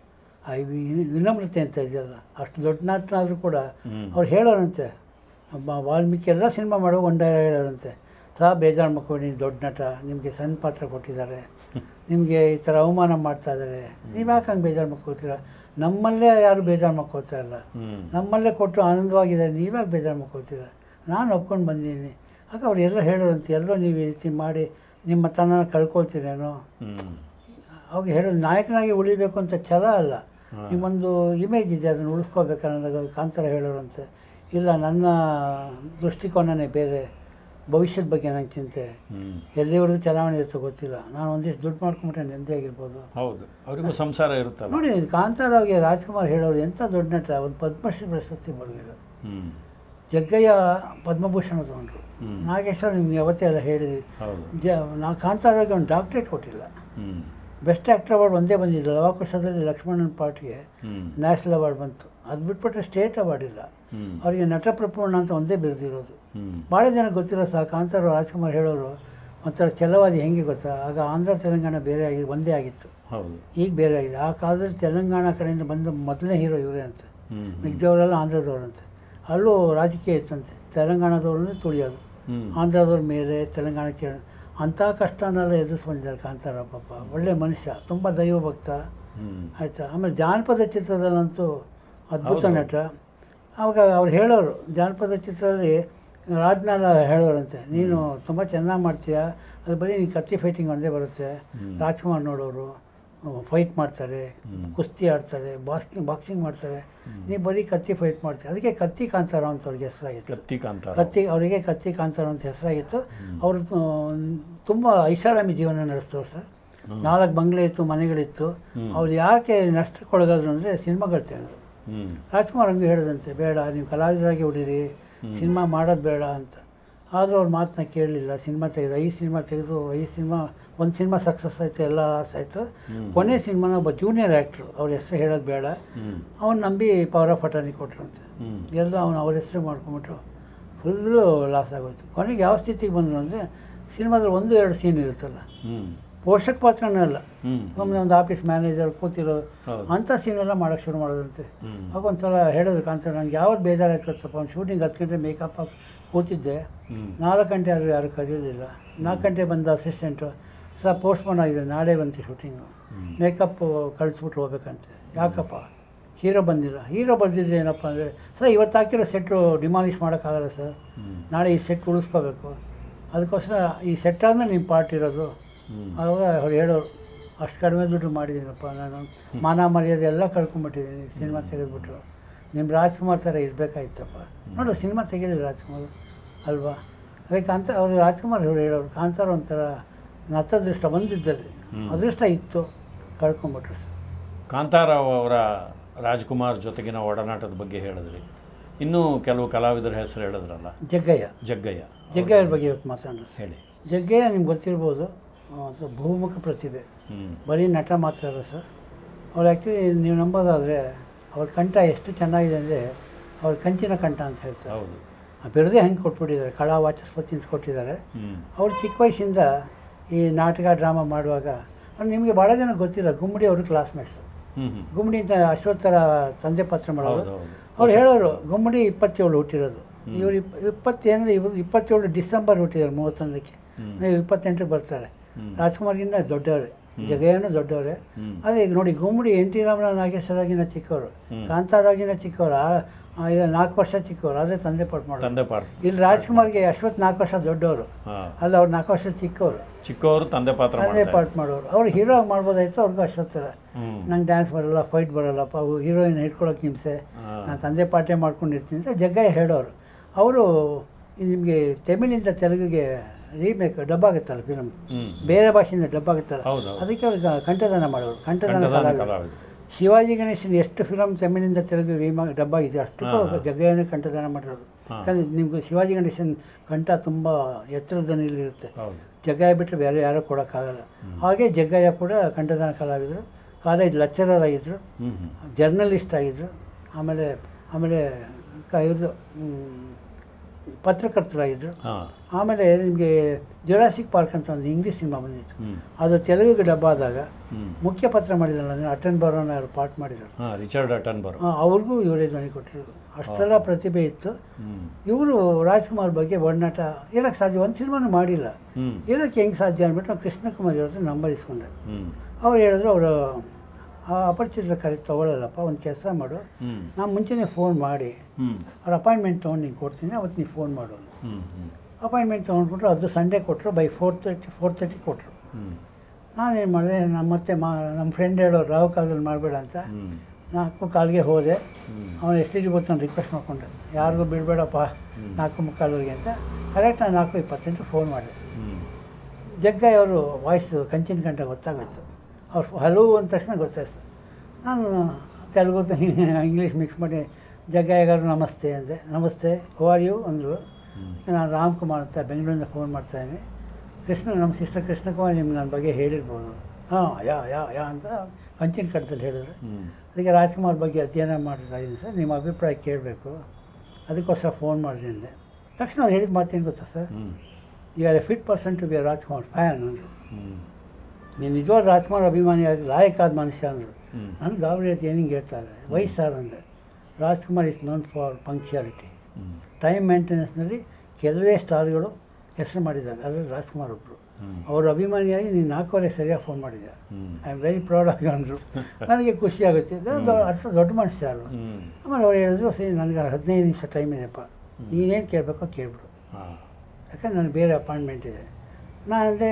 ಆ ವಿ- ವಿನಮ್ರತೆ ಅಂತ ಇದೆಯಲ್ಲ ಅಷ್ಟು ದೊಡ್ಡ ನಟನಾದರೂ ಕೂಡ ಹ್ಮ್ ಅವ್ರು ಹೇಳೋರಂತೆ ಒಬ್ಬ ವಾಲ್ಮೀಕಿ ಎಲ್ಲ ಸಿನಿಮಾ ಮಾಡೋ ಒಂದು ಹೇಳೋರಂತೆ ಸಹ ಬೇಜಾರು ಮಾಡ್ಕೊಂಡು ದೊಡ್ಡ ನಟ ನಿಮಗೆ ಸಣ್ಣ ಪಾತ್ರ ಕೊಟ್ಟಿದ್ದಾರೆ ನಿಮಗೆ ಈ ಥರ ಅವಮಾನ ಮಾಡ್ತಾ ಇದ್ದಾರೆ ನೀವು ಯಾಕೆ ಹಂಗೆ ಬೇಜಾರು ಮಾಡ್ಕೊಳ್ತೀರ ನಮ್ಮಲ್ಲೇ ಯಾರು ಬೇಜಾರು ಮಾಡ್ಕೊಳ್ತಾ ಇಲ್ಲ ಹ್ಮ್ ನಮ್ಮಲ್ಲೇ ಕೊಟ್ಟು ಆನಂದವಾಗಿದ್ದಾರೆ ನೀವ್ಯಾಕೆ ಬೇಜಾರು ಮಾಡ್ಕೊಳ್ತೀರ ನಾನು ಒಪ್ಕೊಂಡು ಬಂದೀನಿ ಆಗ ಅವ್ರು ಎಲ್ಲ ಹೇಳೋರಂತೆ ಎಲ್ಲೋ ನೀವು ಈ ರೀತಿ ಮಾಡಿ ನಿಮ್ಮ ತನ ಕಳ್ಕೊಳ್ತೀರೇನೋ ಹ್ಮ್ ಅವಾಗ ಹೇಳೋದು ನಾಯಕನಾಗಿ ಉಳಿಬೇಕು ಅಂತ ಛಲ ಅಲ್ಲ ಹಾ. ನಿಮ್ಮೊಂದು ಇಮೇಜ್ ಇದೆ ಅದನ್ನು ಉಳಿಸ್ಕೋಬೇಕನ್ನೋದು ಕಾಂತಾರ ಹೇಳೋರಂತೆ ಇಲ್ಲ ನನ್ನ ದೃಷ್ಟಿಕೋನನೇ ಬೇರೆ ಭವಿಷ್ಯದ ಬಗ್ಗೆ ನಂಗೆ ಚಿಂತೆ ಹ್ಮ್ ಎಲ್ಲಿವರೆಗೂ ಚಲಾವಣೆ ಇರುತ್ತೋ ಗೊತ್ತಿಲ್ಲ ನಾನು ಒಂದಿಷ್ಟು ದುಡ್ಡು ಮಾಡ್ಕೊಂಬಿಟ್ರೆ ನೆಮ್ಮದಿ ಆಗಿರ್ಬೋದು ಹೌದು ಅವರಿಗೂ ಸಂಸಾರ ಇರುತ್ತಲ್ಲ ನೋಡಿ ಕಾಂತಾರಾವ್ಗೆ ರಾಜ್ಕುಮಾರ್ ಹೇಳೋರು ಎಂಥ ದೊಡ್ಡ ನಟ ಒಂದು ಪದ್ಮಶ್ರೀ ಪ್ರಶಸ್ತಿ ಬರಲಿಲ್ಲ ಹ್ಮ್ ಜಗ್ಗಯ್ಯ ಪದ್ಮಭೂಷಣ ತಗೊಂಡ್ರು ಹ್ಮ್. ನಾಗೇಶ್ವರ ನಿಮ್ಗೆ ಯಾವತ್ತೇ ಎಲ್ಲ ಹೇಳಿದ್ವಿ ಹೌದು ಜ ನಾ ಕಾಂತಾರಾವ್ಗೆ ಒಂದು ಡಾಕ್ಟ್ರೇಟ್ ಕೊಟ್ಟಿಲ್ಲ ಹ್ಮ್ ಬೆಸ್ಟ್ ಆ್ಯಕ್ಟರ್ ಅವಾರ್ಡ್ ಒಂದೇ ಬಂದಿಲ್ಲ ಲವಾಕುಶದಲ್ಲಿ ಲಕ್ಷ್ಮಣನ್ ಪಾಟ್ಗೆ ಹ್ಮ್ ನ್ಯಾಷನಲ್ ಅವಾರ್ಡ್ ಬಂತು ಅದು ಬಿಟ್ಬಿಟ್ರೆ ಸ್ಟೇಟ್ ಅವಾರ್ಡ್ ಇಲ್ಲ ಹ್ಮ್ ಅವರಿಗೆ ನಟ ಪ್ರಪೂರ್ಣ ಅಂತ ಒಂದೇ ಬಿರುದಿರೋದು ಹ್ಮ್ ಭಾಳ ಜನ ಗೊತ್ತಿರೋ ಸಹ ಕಾಂತಾರ ರಾಜ್ಕುಮಾರ್ ಹೇಳೋರು ಒಂಥರ ಛಲವಾದಿ ಹೆಂಗೆ ಗೊತ್ತಾ ಆಗ ಆಂಧ್ರ ತೆಲಂಗಾಣ ಬೇರೆ ಆಗಿ ಒಂದೇ ಆಗಿತ್ತು ಹೌದು ಈಗ ಬೇರೆ ಆಗಿದೆ ಆ ಕಾಲದಲ್ಲಿ ತೆಲಂಗಾಣ ಕಡೆಯಿಂದ ಬಂದ ಮೊದಲನೇ ಹೀರೋ ಇವರೇ ಅಂತ ಹ್ಮ್ ಹ್ಮ್ ಮಿಗ್ದವರೆಲ್ಲ ಆಂಧ್ರದವ್ರಂತೆ ಅಲ್ಲೂ ರಾಜಕೀಯ ಇತ್ತಂತೆ ತೆಲಂಗಾಣದವ್ರನ್ನೇ ತುಳಿಯೋದು ಹ್ಮ್ ಆಂಧ್ರದವ್ರ ಮೇಲೆ ತೆಲಂಗಾಣಕ್ಕೆ ಅಂಥ ಕಷ್ಟನೆಲ್ಲ ಎದುರಿಸಿ ಬಂದಿದ್ದಾರೆ ಕಾಂತಾರ ಪಾಪ ಒಳ್ಳೆ ಮನುಷ್ಯ ತುಂಬ ದೈವ ಭಕ್ತ ಹ್ಮ್ ಆಯಿತಾ ಆಮೇಲೆ ಜಾನಪದ ಚಿತ್ರದಲ್ಲಂತೂ ಅದ್ಭುತ ಹೌದು. ನಟ ಆವಾಗ ಅವ್ರು ಹೇಳೋರು ಜಾನಪದ ಚಿತ್ರದಲ್ಲಿ ರಾಜ್ನಾಲ ಹೇಳೋರಂತೆ ನೀನು ತುಂಬ ಚೆನ್ನಾಗಿ ಮಾಡ್ತೀಯ ಅದು ಬರೀ ನೀನು ಕತ್ತಿ ಫೈಟಿಂಗ್ ಒಂದೇ ಬರುತ್ತೆ ಹ್ಮ್. ರಾಜ್ಕುಮಾರ್ ನೋಡೋರು ಫೈಟ್ ಮಾಡ್ತಾರೆ ಹ್ಮ್. ಕುಸ್ತಿ ಆಡ್ತಾರೆ ಬಾಕ್ಸಿಂಗ್ ಬಾಕ್ಸಿಂಗ್ ಮಾಡ್ತಾರೆ ಹ್ಮ್. ನೀವು ಬರೀ ಕತ್ತಿ ಫೈಟ್ ಮಾಡ್ತೀಯ ಅದಕ್ಕೆ ಕತ್ತಿ ಕಾಂತಾರ ಅಂತ ಅವ್ರಿಗೆ ಹೆಸರಾಗಿತ್ತು ಕತ್ತಿ ಕಾಂತಾರ ಕತ್ತಿ ಅವರಿಗೆ ಕತ್ತಿ ಕಾಂತಾರ ಅಂತ ಹೆಸರಾಗಿತ್ತು ಹ್ಮ್. ಅವರು ತುಂಬ ಐಷಾರಾಮಿ ಜೀವನ ನಡೆಸ್ತವ್ರು ಸರ್ ಹ್ಮ್. ನಾಲ್ಕು ಬಂಗ್ಲೆ ಇತ್ತು ಮನೆಗಳಿತ್ತು ಹ್ಮ್. ಅವ್ರು ಯಾಕೆ ನಷ್ಟಕ್ಕೊಳಗಾದ್ರು ಅಂದರೆ ಸಿನಿಮಾಗಳು ತೆಗೆದ್ರು ಹ್ಮ್ ರಾಜ್ಕುಮಾರ್ ಹಂಗೆ ಹೇಳಿದಂತೆ ಬೇಡ ನೀವು ಕಲಾವಿದರಾಗಿ ಉಡೀರಿ ಹ್ಮ್. ಸಿನಿಮಾ ಮಾಡೋದು ಬೇಡ ಅಂತ ಆದರೂ ಅವ್ರ ಮಾತನ್ನ ಕೇಳಲಿಲ್ಲ ಸಿನಿಮಾ ತೆಗೆದು ಐದು ಸಿನಿಮಾ ತೆಗೆದು ಐದು ಸಿನಿಮಾ ಒಂದು ಸಿನಿಮಾ ಸಕ್ಸಸ್ ಆಯಿತು ಎಲ್ಲ ಲಾಸ್ ಆಯಿತು ಹ್ಮ್. ಕೊನೆ ಸಿನಿಮಾನ ಒಬ್ಬ ಜೂನಿಯರ್ ಆ್ಯಕ್ಟ್ರು ಅವ್ರ ಹೆಸರು ಹೇಳೋದು ಬೇಡ ಹ್ಮ್ ಅವ್ನು ನಂಬಿ ಪವರ್ ಆಫ್ ಅಟಾರ್ನಿ ಕೊಟ್ರಂತೆ ಹ್ಮ್ ಎಲ್ಲ ಅವನು ಅವ್ರ ಹೆಸರು ಮಾಡ್ಕೊಂಬಿಟ್ಟು ಫುಲ್ಲು ಲಾಸ್ ಆಗೋಯ್ತು ಕೊನೆಗೆ ಯಾವ ಸ್ಥಿತಿಗೆ ಬಂದರು ಅಂದರೆ ಸಿನಿಮಾದಲ್ಲಿ ಒಂದು ಎರಡು ಸೀನ್ ಇರುತ್ತಲ್ಲ ಹ್ಮ್ ಪೋಷಕ ಪಾತ್ರನೇ ಅಲ್ಲ ಹ್ಮ್ ಒಮ್ಮೆ ಒಂದು ಆಫೀಸ್ ಮ್ಯಾನೇಜರ್ ಕೂತಿರೋದು ಹೌದು. ಅಂಥ ಸೀನೆಲ್ಲ ಮಾಡೋಕ್ಕೆ ಶುರು ಮಾಡೋದಂತೆ ಹ್ಮ್ ಆಗ ಒಂದ್ಸಲ ಹೇಳಿದ್ರು ಕಾಂತ ನಂಗೆ ಯಾವತ್ತು ಬೇಜಾರಾಯ್ತು ಗೊತ್ತಪ್ಪ ಅವ್ನು ಶೂಟಿಂಗ್ ಹತ್ತು ಗಂಟೆ ಮೇಕಪ್ ಹಾಕಿ ಕೂತಿದ್ದೆ ಹ್ಮ್ ನಾಲ್ಕು ಗಂಟೆ ಆದರೂ ಯಾರು ಕರೆಯೋದಿಲ್ಲ ನಾಲ್ಕು ಗಂಟೆ ಬಂದ ಅಸಿಸ್ಟೆಂಟು ಸರ್ ಪೋಸ್ಟ್ಪೋನ್ ಆಗಿದೆ ನಾಳೆ ಬಂತು ಶೂಟಿಂಗು ಹ್ಮ್. ಮೇಕಪ್ ಕಳಿಸ್ಬಿಟ್ಟು ಹೋಗ್ಬೇಕಂತೆ ಯಾಕಪ್ಪ ಹೀರೋ ಬಂದಿಲ್ಲ ಹೀರೋ ಬಂದಿದ್ರೆ ಏನಪ್ಪ ಅಂದರೆ ಸರ್ ಇವತ್ತು ಹಾಕಿರೋ ಸೆಟ್ಟು ಡಿಮಾಲಿಷ್ ಮಾಡೋಕ್ಕಾಗಲ್ಲ ಸರ್ ಹ್ಮ್ ನಾಳೆ ಈ ಸೆಟ್ ಉಳಿಸ್ಕೋಬೇಕು ಅದಕ್ಕೋಸ್ಕರ ಈ ಸೆಟ್ ಆದಮೇಲೆ ನಿಮ್ಮ ಪಾರ್ಟ್ ಇರೋದು ಹ್ಮ್ ಆವಾಗ ಅವ್ರು ಹೇಳೋರು ಅಷ್ಟು ಕಡಿಮೆ ದುಡ್ಡು ಮಾಡಿದ್ದೀನಪ್ಪ ನಾನು ಮಾನ ಮರ್ಯಾದೆ ಎಲ್ಲ ಕಳ್ಕೊಂಬಿಟ್ಟಿದ್ದೀನಿ ಸಿನಿಮಾ ತೆಗೆದ್ಬಿಟ್ಟು ನಿಮ್ಮ ರಾಜ್ಕುಮಾರ್ ಥರ ಇರಬೇಕಾಯ್ತಪ್ಪ ನೋಡು ಸಿನಿಮಾ ತೆಗೀಲಿಲ್ಲ ರಾಜ್ಕುಮಾರ್ ಅಲ್ವಾ ಅದಕ್ಕೆ ಕಾಂತ ಅವರು ರಾಜ್ಕುಮಾರ್ ಅವ್ರು ಹೇಳೋರು ಕಾಂತಾರ ಒಂಥರ ನತ್ತದೃಷ್ಟ ಬಂದಿದ್ದಲ್ಲಿ ಹ್ಮ್. ಅದೃಷ್ಟ ಇತ್ತು ಕಳ್ಕೊಂಬಿಟ್ರು ಸರ್ ಕಾಂತಾರಾವ್ ಅವರ ರಾಜ್ಕುಮಾರ್ ಜೊತೆಗಿನ ಒಡನಾಟದ ಬಗ್ಗೆ ಹೇಳಿದ್ರಿ ಇನ್ನೂ ಕೆಲವು ಕಲಾವಿದರ ಹೆಸರು ಹೇಳಿದ್ರಲ್ಲ ಜಗ್ಗಯ್ಯ ಜಗ್ಗಯ್ಯ ಜಗ್ಗಯ್ಯರ ಬಗ್ಗೆ ಇವತ್ತು ಮಾತಾಡೋಣ ಸರ್ ಹೇಳಿ ಜಗ್ಗಯ್ಯ ನಿಮ್ಗೆ ಗೊತ್ತಿರ್ಬೋದು ಆ, ಅದು ಬಹುಮುಖ ಪ್ರತಿಭೆ ಹ್ಮ್ ಬರೀ ನಟ ಮಾತ್ರ ಅಲ್ಲ ಸರ್ ಅವ್ರು ಆ್ಯಕ್ಚುಲಿ ನೀವು ನಂಬೋದಾದರೆ ಅವ್ರ ಕಂಠ ಎಷ್ಟು ಚೆನ್ನಾಗಿದೆ ಅಂದರೆ ಅವ್ರ ಕಂಚಿನ ಕಂಠ ಅಂತ ಹೇಳ್ತಾರೆ ಹೌದು ಆ ಬಿರುದೇ ಹೆಂಗೆ ಕೊಟ್ಬಿಟ್ಟಿದ್ದಾರೆ ಕಲಾ ವಾಚಸ್ಪತಿ ಅಂತ ಕೊಟ್ಟಿದ್ದಾರೆ ಹ್ಮ್ ಅವ್ರು ಚಿಕ್ಕ ವಯಸ್ಸಿಂದ ಈ ನಾಟಕ ಡ್ರಾಮಾ ಮಾಡುವಾಗ ಅವ್ರು ನಿಮಗೆ ಭಾಳ ಜನ ಗೊತ್ತಿಲ್ಲ ಗುಮ್ಮಡಿ ಅವರು ಕ್ಲಾಸ್ಮೇಟ್ಸು ಹ್ಮ್ ಹ್ಮ್ ಗುಮ್ಮಡಿ ಅಂತ ಅಶ್ವತ್ಥರ ತಂದೆ ಪಾತ್ರ ಮಾಡೋರು ಹೌದು ಹೌದು ಅವ್ರು ಹೇಳೋರು ಗುಮ್ಮಡಿ ಇಪ್ಪತ್ತೇಳು ಹುಟ್ಟಿರೋದು ಇವರು ಇಪ್ ಇಪ್ಪತ್ತೇನಂದ್ರೆ ಇವರು ಇಪ್ಪತ್ತೇಳು ಡಿಸೆಂಬರ್ ಹುಟ್ಟಿದ್ದಾರೆ ಮೂವತ್ತೊಂದಕ್ಕೆ ಹ್ಮ್. ಇವ್ರು ಇಪ್ಪತ್ತೆಂಟಕ್ಕೆ ಬರ್ತಾರೆ ಹ್ಮ್. ರಾಜ್ಕುಮಾರ್ಗಿಂತ ದೊಡ್ಡವರೇ ಜಗಯ್ಯನೂ ದೊಡ್ಡವರೇ ಹ್ಮ್ ಅದೇ ಈಗ ನೋಡಿ ಗುಮ್ಮಡಿ ಎನ್ ಟಿ ರಾಮರಾವ್ ನಾಗೇಶ್ವರಾಗಿನ ಚಿಕ್ಕವರು ಹ್ಮ್. ಕಾಂತಾರಾಗಿನ ಚಿಕ್ಕವರು ಆ- ಆ, ಈಗ ನಾಲ್ಕು ವರ್ಷ ಚಿಕ್ಕವರು ಅದೇ ತಂದೆ ಪಾಠ ಮಾಡೋರು ತಂದೆ ಪಾತ್ರ ಇಲ್ಲಿ ರಾಜ್ಕುಮಾರ್ಗೆ ಅಶ್ವಥ್ ನಾಲ್ಕು ವರ್ಷ ದೊಡ್ಡವರು ಹಾ ಅಲ್ಲ ಅವ್ರು ನಾಲ್ಕು ವರ್ಷ ಚಿಕ್ಕವರು ಚಿಕ್ಕವರು ತಂದೆ ಪಾತ್ರ ತಂದೆ ಮಾಡ್ತಾರೆ ಪಾಠ ಮಾಡೋರು ಅವ್ರು ಹೀರೋ ಆಗಿ ಮಾಡ್ಬೋದಾಯ್ತು ಅವ್ರಿಗೂ ಅಶ್ವತ್ಥರ ಹ್ಮ್ ನಂಗೆ ಡ್ಯಾನ್ಸ್ ಬರಲ್ಲ ಫೈಟ್ ಬರಲ್ಲಪ್ಪ ಅವು ಹೀರೋಯಿನ್ ಹಿಡ್ಕೊಳಕ್ಕೆ ಹಿಂಸೆ ಹಾ. ನಾನು ತಂದೆ ಪಾಠೆ ಮಾಡ್ಕೊಂಡಿರ್ತೀನಿ ಅಂತ ಜಗ್ಗಯ್ಯ ಹೇಳೋರು ಅವರು ನಿಮಗೆ ತಮಿಳಿಂದ ತೆಲುಗಿಗೆ ರೀಮೇಕ್ ಡಬ್ ಆಗುತ್ತಲ್ಲ ಫಿಲಮ್ ಹ್ಮ್ ಬೇರೆ ಭಾಷೆಯಿಂದ ಡಬ್ ಆಗುತ್ತಲ್ಲ ಹೌದು, ಹೌದು. ಅದಕ್ಕೆ ಅವ್ರಿಗೆ ಕಂಠದಾನ ಮಾಡೋರು ಕಂಠದಾನ ಕಂಠದಾನ ಕಲಾವಿದರು ಕಲಾವಿದ ಶಿವಾಜಿ ಗಣೇಶನ್ ಎಷ್ಟು ಫಿಲಮ್ ತಮಿಳಿಂದ ತೆಲುಗು ರೀಮಾ ಡಬ್ ಆಗಿದೆ ಅಷ್ಟು ಹಾ, ಹಾ. ಜಗ್ಗಯ್ಯನೇ ಕಂಠದಾನ ಮಾಡಿರೋದು ಹಾ. ಯಾಕಂದ್ರೆ ನಿಮ್ಗೆ ಶಿವಾಜಿ ಗಣೇಶನ್ ಕಂಠ ತುಂಬ ಎತ್ತರದಲ್ಲಿ ಇರುತ್ತೆ ಹೌದು ಜಗ್ಗಯ್ಯ ಬಿಟ್ಟರೆ ಬೇರೆ ಯಾರೂ ಕೊಡೋಕ್ಕಾಗಲ್ಲ ಹಾಗೆ ಜಗ್ಗಯ್ಯ ಕೂಡ ಕಂಠದಾನ ಕಲಾವಿದರು ಕಾಲೇಜ್ ಲೆಕ್ಚರರ್ ಆಗಿದ್ದರು ಹ್ಮ್ ಹ್ಮ್ ಜರ್ನಲಿಸ್ಟ್ ಆಗಿದ್ದರು ಆಮೇಲೆ ಆಮೇಲೆ ಕ ಇದು ಪತ್ರಕರ್ತರಾಗಿದ್ದರು ಹಾ ಆಮೇಲೆ ನಿಮಗೆ ಜುರಾಸಿಕ್ ಪಾರ್ಕ್ ಅಂತ ಒಂದು ಇಂಗ್ಲೀಷ್ ಸಿನಿಮಾ ಬಂದಿತ್ತು ಹ್ಮ್ ಅದು ತೆಲುಗಿಗೆ ಡಬ್ಬ ಆದಾಗ ಹ್ಮ್ ಮುಖ್ಯ ಪಾತ್ರ ಮಾಡಿದ್ರಲ್ಲ ನಾನು ಅಟನ್ ಬರೋನ ಅವರು ಪಾಠ ಮಾಡಿದರು ಹಾ ರಿಚರ್ಡ್ ಅಟನ್ ಬರೋ ಆ, ಅವ್ರಿಗೂ ಇವರೇ ಧ್ವನಿ ಕೊಟ್ಟಿರೋದು ಅಷ್ಟೆಲ್ಲ ಪ್ರತಿಭೆ ಇತ್ತು ಹ್ಮ್ ಇವರು ರಾಜ್ಕುಮಾರ್ ಬಗ್ಗೆ ಒಡನಾಟ ಇರೋಕ್ಕೆ ಸಾಧ್ಯ ಒಂದು ಸಿನಿಮಾನು ಮಾಡಿಲ್ಲ ಹ್ಮ್ ಇರೋಕ್ಕೆ ಹೆಂಗೆ ಸಾಧ್ಯ ಅಂದ್ಬಿಟ್ಟು ನಾವು ಕೃಷ್ಣಕುಮಾರ್ ಇವ್ರ ಹತ್ರ ನಂಬರ್ ಇಸ್ಕೊಂಡೆ ಹ್ಮ್ ಅವ್ರು ಹೇಳಿದ್ರು ಅವರು ಆ ಅಪರಿಚಿತರ ಕರೆ ತೊಗೊಳ್ಳಲ್ಲಪ್ಪ ಒಂದು ಕೆಲಸ ಮಾಡು ಹ್ಮ್ ನಾನು ಮುಂಚೆನೇ ಫೋನ್ ಮಾಡಿ ಹ್ಮ್ ಅವ್ರ ಅಪಾಯಿಂಟ್ಮೆಂಟ್ ತೊಗೊಂಡು ನಿಂಗೆ ಕೊಡ್ತೀನಿ ಅವತ್ತು ನೀವು ಫೋನ್ ಮಾಡು ಹ್ಮ್ ಹ್ಮ್ ಅಪಾಯಿಂಟ್ಮೆಂಟ್ ತೊಗೊಂಡ್ಬಿಟ್ರು ಅದು ಸಂಡೇ ಕೊಟ್ಟರು by four thirty four thirty ಕೊಟ್ಟರು ಹ್ಮ್ ನಾನೇನು ಮಾಡಿದೆ ನಮ್ಮ ಮತ್ತೆ ಮಾ ನಮ್ಮ ಫ್ರೆಂಡ್ ಹೇಳೋರು ರಾವ್ ಕಾಲದಲ್ಲಿ ಮಾಡಬೇಡ ಅಂತ ಹ್ಮ್ ನಾಲ್ಕು ಕಾಲ್ಗೆ ಹೋದೆ ಹ್ಮ್ ಅವನು ಎಷ್ಟಿಗೆ ಗೊತ್ತು ನಾನು ರಿಕ್ವೆಸ್ಟ್ ಮಾಡ್ಕೊಂಡೆ ಯಾರಿಗೂ ಬಿಡಬೇಡಪ್ಪ ಹ್ಮ್. ನಾಲ್ಕು ಮುಕ್ಕಾಲುವರೆಗೆ ಅಂತ ಕರೆಕ್ಟ್ ನಾನು ನಾಲ್ಕು ಇಪ್ಪತ್ತೆಂಟು ಫೋನ್ ಮಾಡಿದೆ ಹ್ಮ್ ಜಗ್ಗಯ್ಯ ಅವರು ವಾಯ್ಸು ಕಂಚಿನ ಕಂಠ ಗೊತ್ತಾಗೋಯ್ತು ಅವ್ರು ಹಲವು ಅಂದ ತಕ್ಷಣ ಗೊತ್ತಾಯ್ತು ನಾನು ತೆಲುಗು ಇಂಗ್ಲೀಷ್ ಮಿಕ್ಸ್ ಮಾಡಿ ಜಗ್ಗಯ್ಯ garu ನಮಸ್ತೆ ಅಂದೆ ನಮಸ್ತೆ ಹೋ ಆರ್ ಯು ಅಂದರು ಹ್ಮ್ ನಾನು ರಾಮ್ಕುಮಾರ್ ಅಂತ ಬೆಂಗಳೂರಿಂದ ಫೋನ್ ಮಾಡ್ತಾಯಿದ್ದೀನಿ ಕೃಷ್ಣ ನಮ್ಮ ಸಿಸ್ಟರ್ ಕೃಷ್ಣಕುಮಾರ್ ನಿಮ್ಗೆ ನನ್ನ ಬಗ್ಗೆ ಹೇಳಿರ್ಬೋದು ಹಾಂ ಯಾ ಯಾ ಯಾ ಅಂತ ಕಂಚಿನ ಕಟ್ಟದಲ್ಲಿ ಹೇಳಿದ್ರು ಹ್ಮ್ ಅದಕ್ಕೆ ರಾಜ್ಕುಮಾರ್ ಬಗ್ಗೆ ಅಧ್ಯಯನ ಮಾಡ್ತಾ ಇದ್ದೀನಿ ಸರ್ ನಿಮ್ಮ ಅಭಿಪ್ರಾಯ ಕೇಳಬೇಕು ಅದಕ್ಕೋಸ್ಕರ ಫೋನ್ ಮಾಡಿದೆ ಅಂದೆ ತಕ್ಷಣ ಅವ್ರು ಹೇಳಿದ ಮಾತೇನು ಗೊತ್ತಾ ಸರ್ ಹ್ಮ್ you are a fit person to be a Rajkumar fan ಅಂದರು ಹ್ಮ್ ನೀನು ನಿಜವಾದ ರಾಜ್ಕುಮಾರ್ ಅಭಿಮಾನಿಯಾಗಿ ಲಾಯಕಾದ ಮನುಷ್ಯ ಅಂದರು ಹ್ಮ್ ನಾನು ಗಾಬರಿ ಆಯ್ತು ಏನಿಂಗೆ ಹೇಳ್ತಾರೆ ವಯಸ್ಸು ಸರ್ ಅಂದೆ Rajkumar is known for punctuality ಹ್ಮ್ ಟೈಮ್ ಮೇಂಟೆನೆನ್ಸ್ನಲ್ಲಿ ಕೆಲವೇ ಸ್ಟಾರ್ಗಳು ಹೆಸರು ಮಾಡಿದ್ದಾರೆ ಅದರಲ್ಲಿ ರಾಜ್ಕುಮಾರ್ ಒಬ್ಬರು ಹ್ಮ್ ಅವ್ರ ಅಭಿಮಾನಿಯಾಗಿ ನೀನು ನಾಲ್ಕೂವರೆ ಸರಿಯಾಗಿ ಫೋನ್ ಮಾಡಿದ್ದೆ ಹ್ಮ್ ಐ ಆಮ್ ವೆರಿ ಪ್ರೌಡ್ ಆಗಿ ಅಂದರು ನನಗೆ ಖುಷಿ ಆಗುತ್ತೆ ಇದು ದೊ- ಅಷ್ಟು ದೊಡ್ಡ ಮನುಷ್ಯ ಅಲ್ವ ಹ್ಮ್ ಆಮೇಲೆ ಅವ್ರು ಹೇಳಿದ್ರು ಸರಿ ನನಗೆ ಹದಿನೈದು ನಿಮಿಷ ಟೈಮ್ ಇದೆಯಪ್ಪ ನೀನೇನು ಕೇಳಬೇಕೋ ಕೇಳ್ಬಿಡು ಹಾಂ ಯಾಕಂದ್ರೆ ನನಗೆ ಬೇರೆ ಅಪಾಯಿಂಟ್ಮೆಂಟ್ ಇದೆ ನಾನು ಅದೇ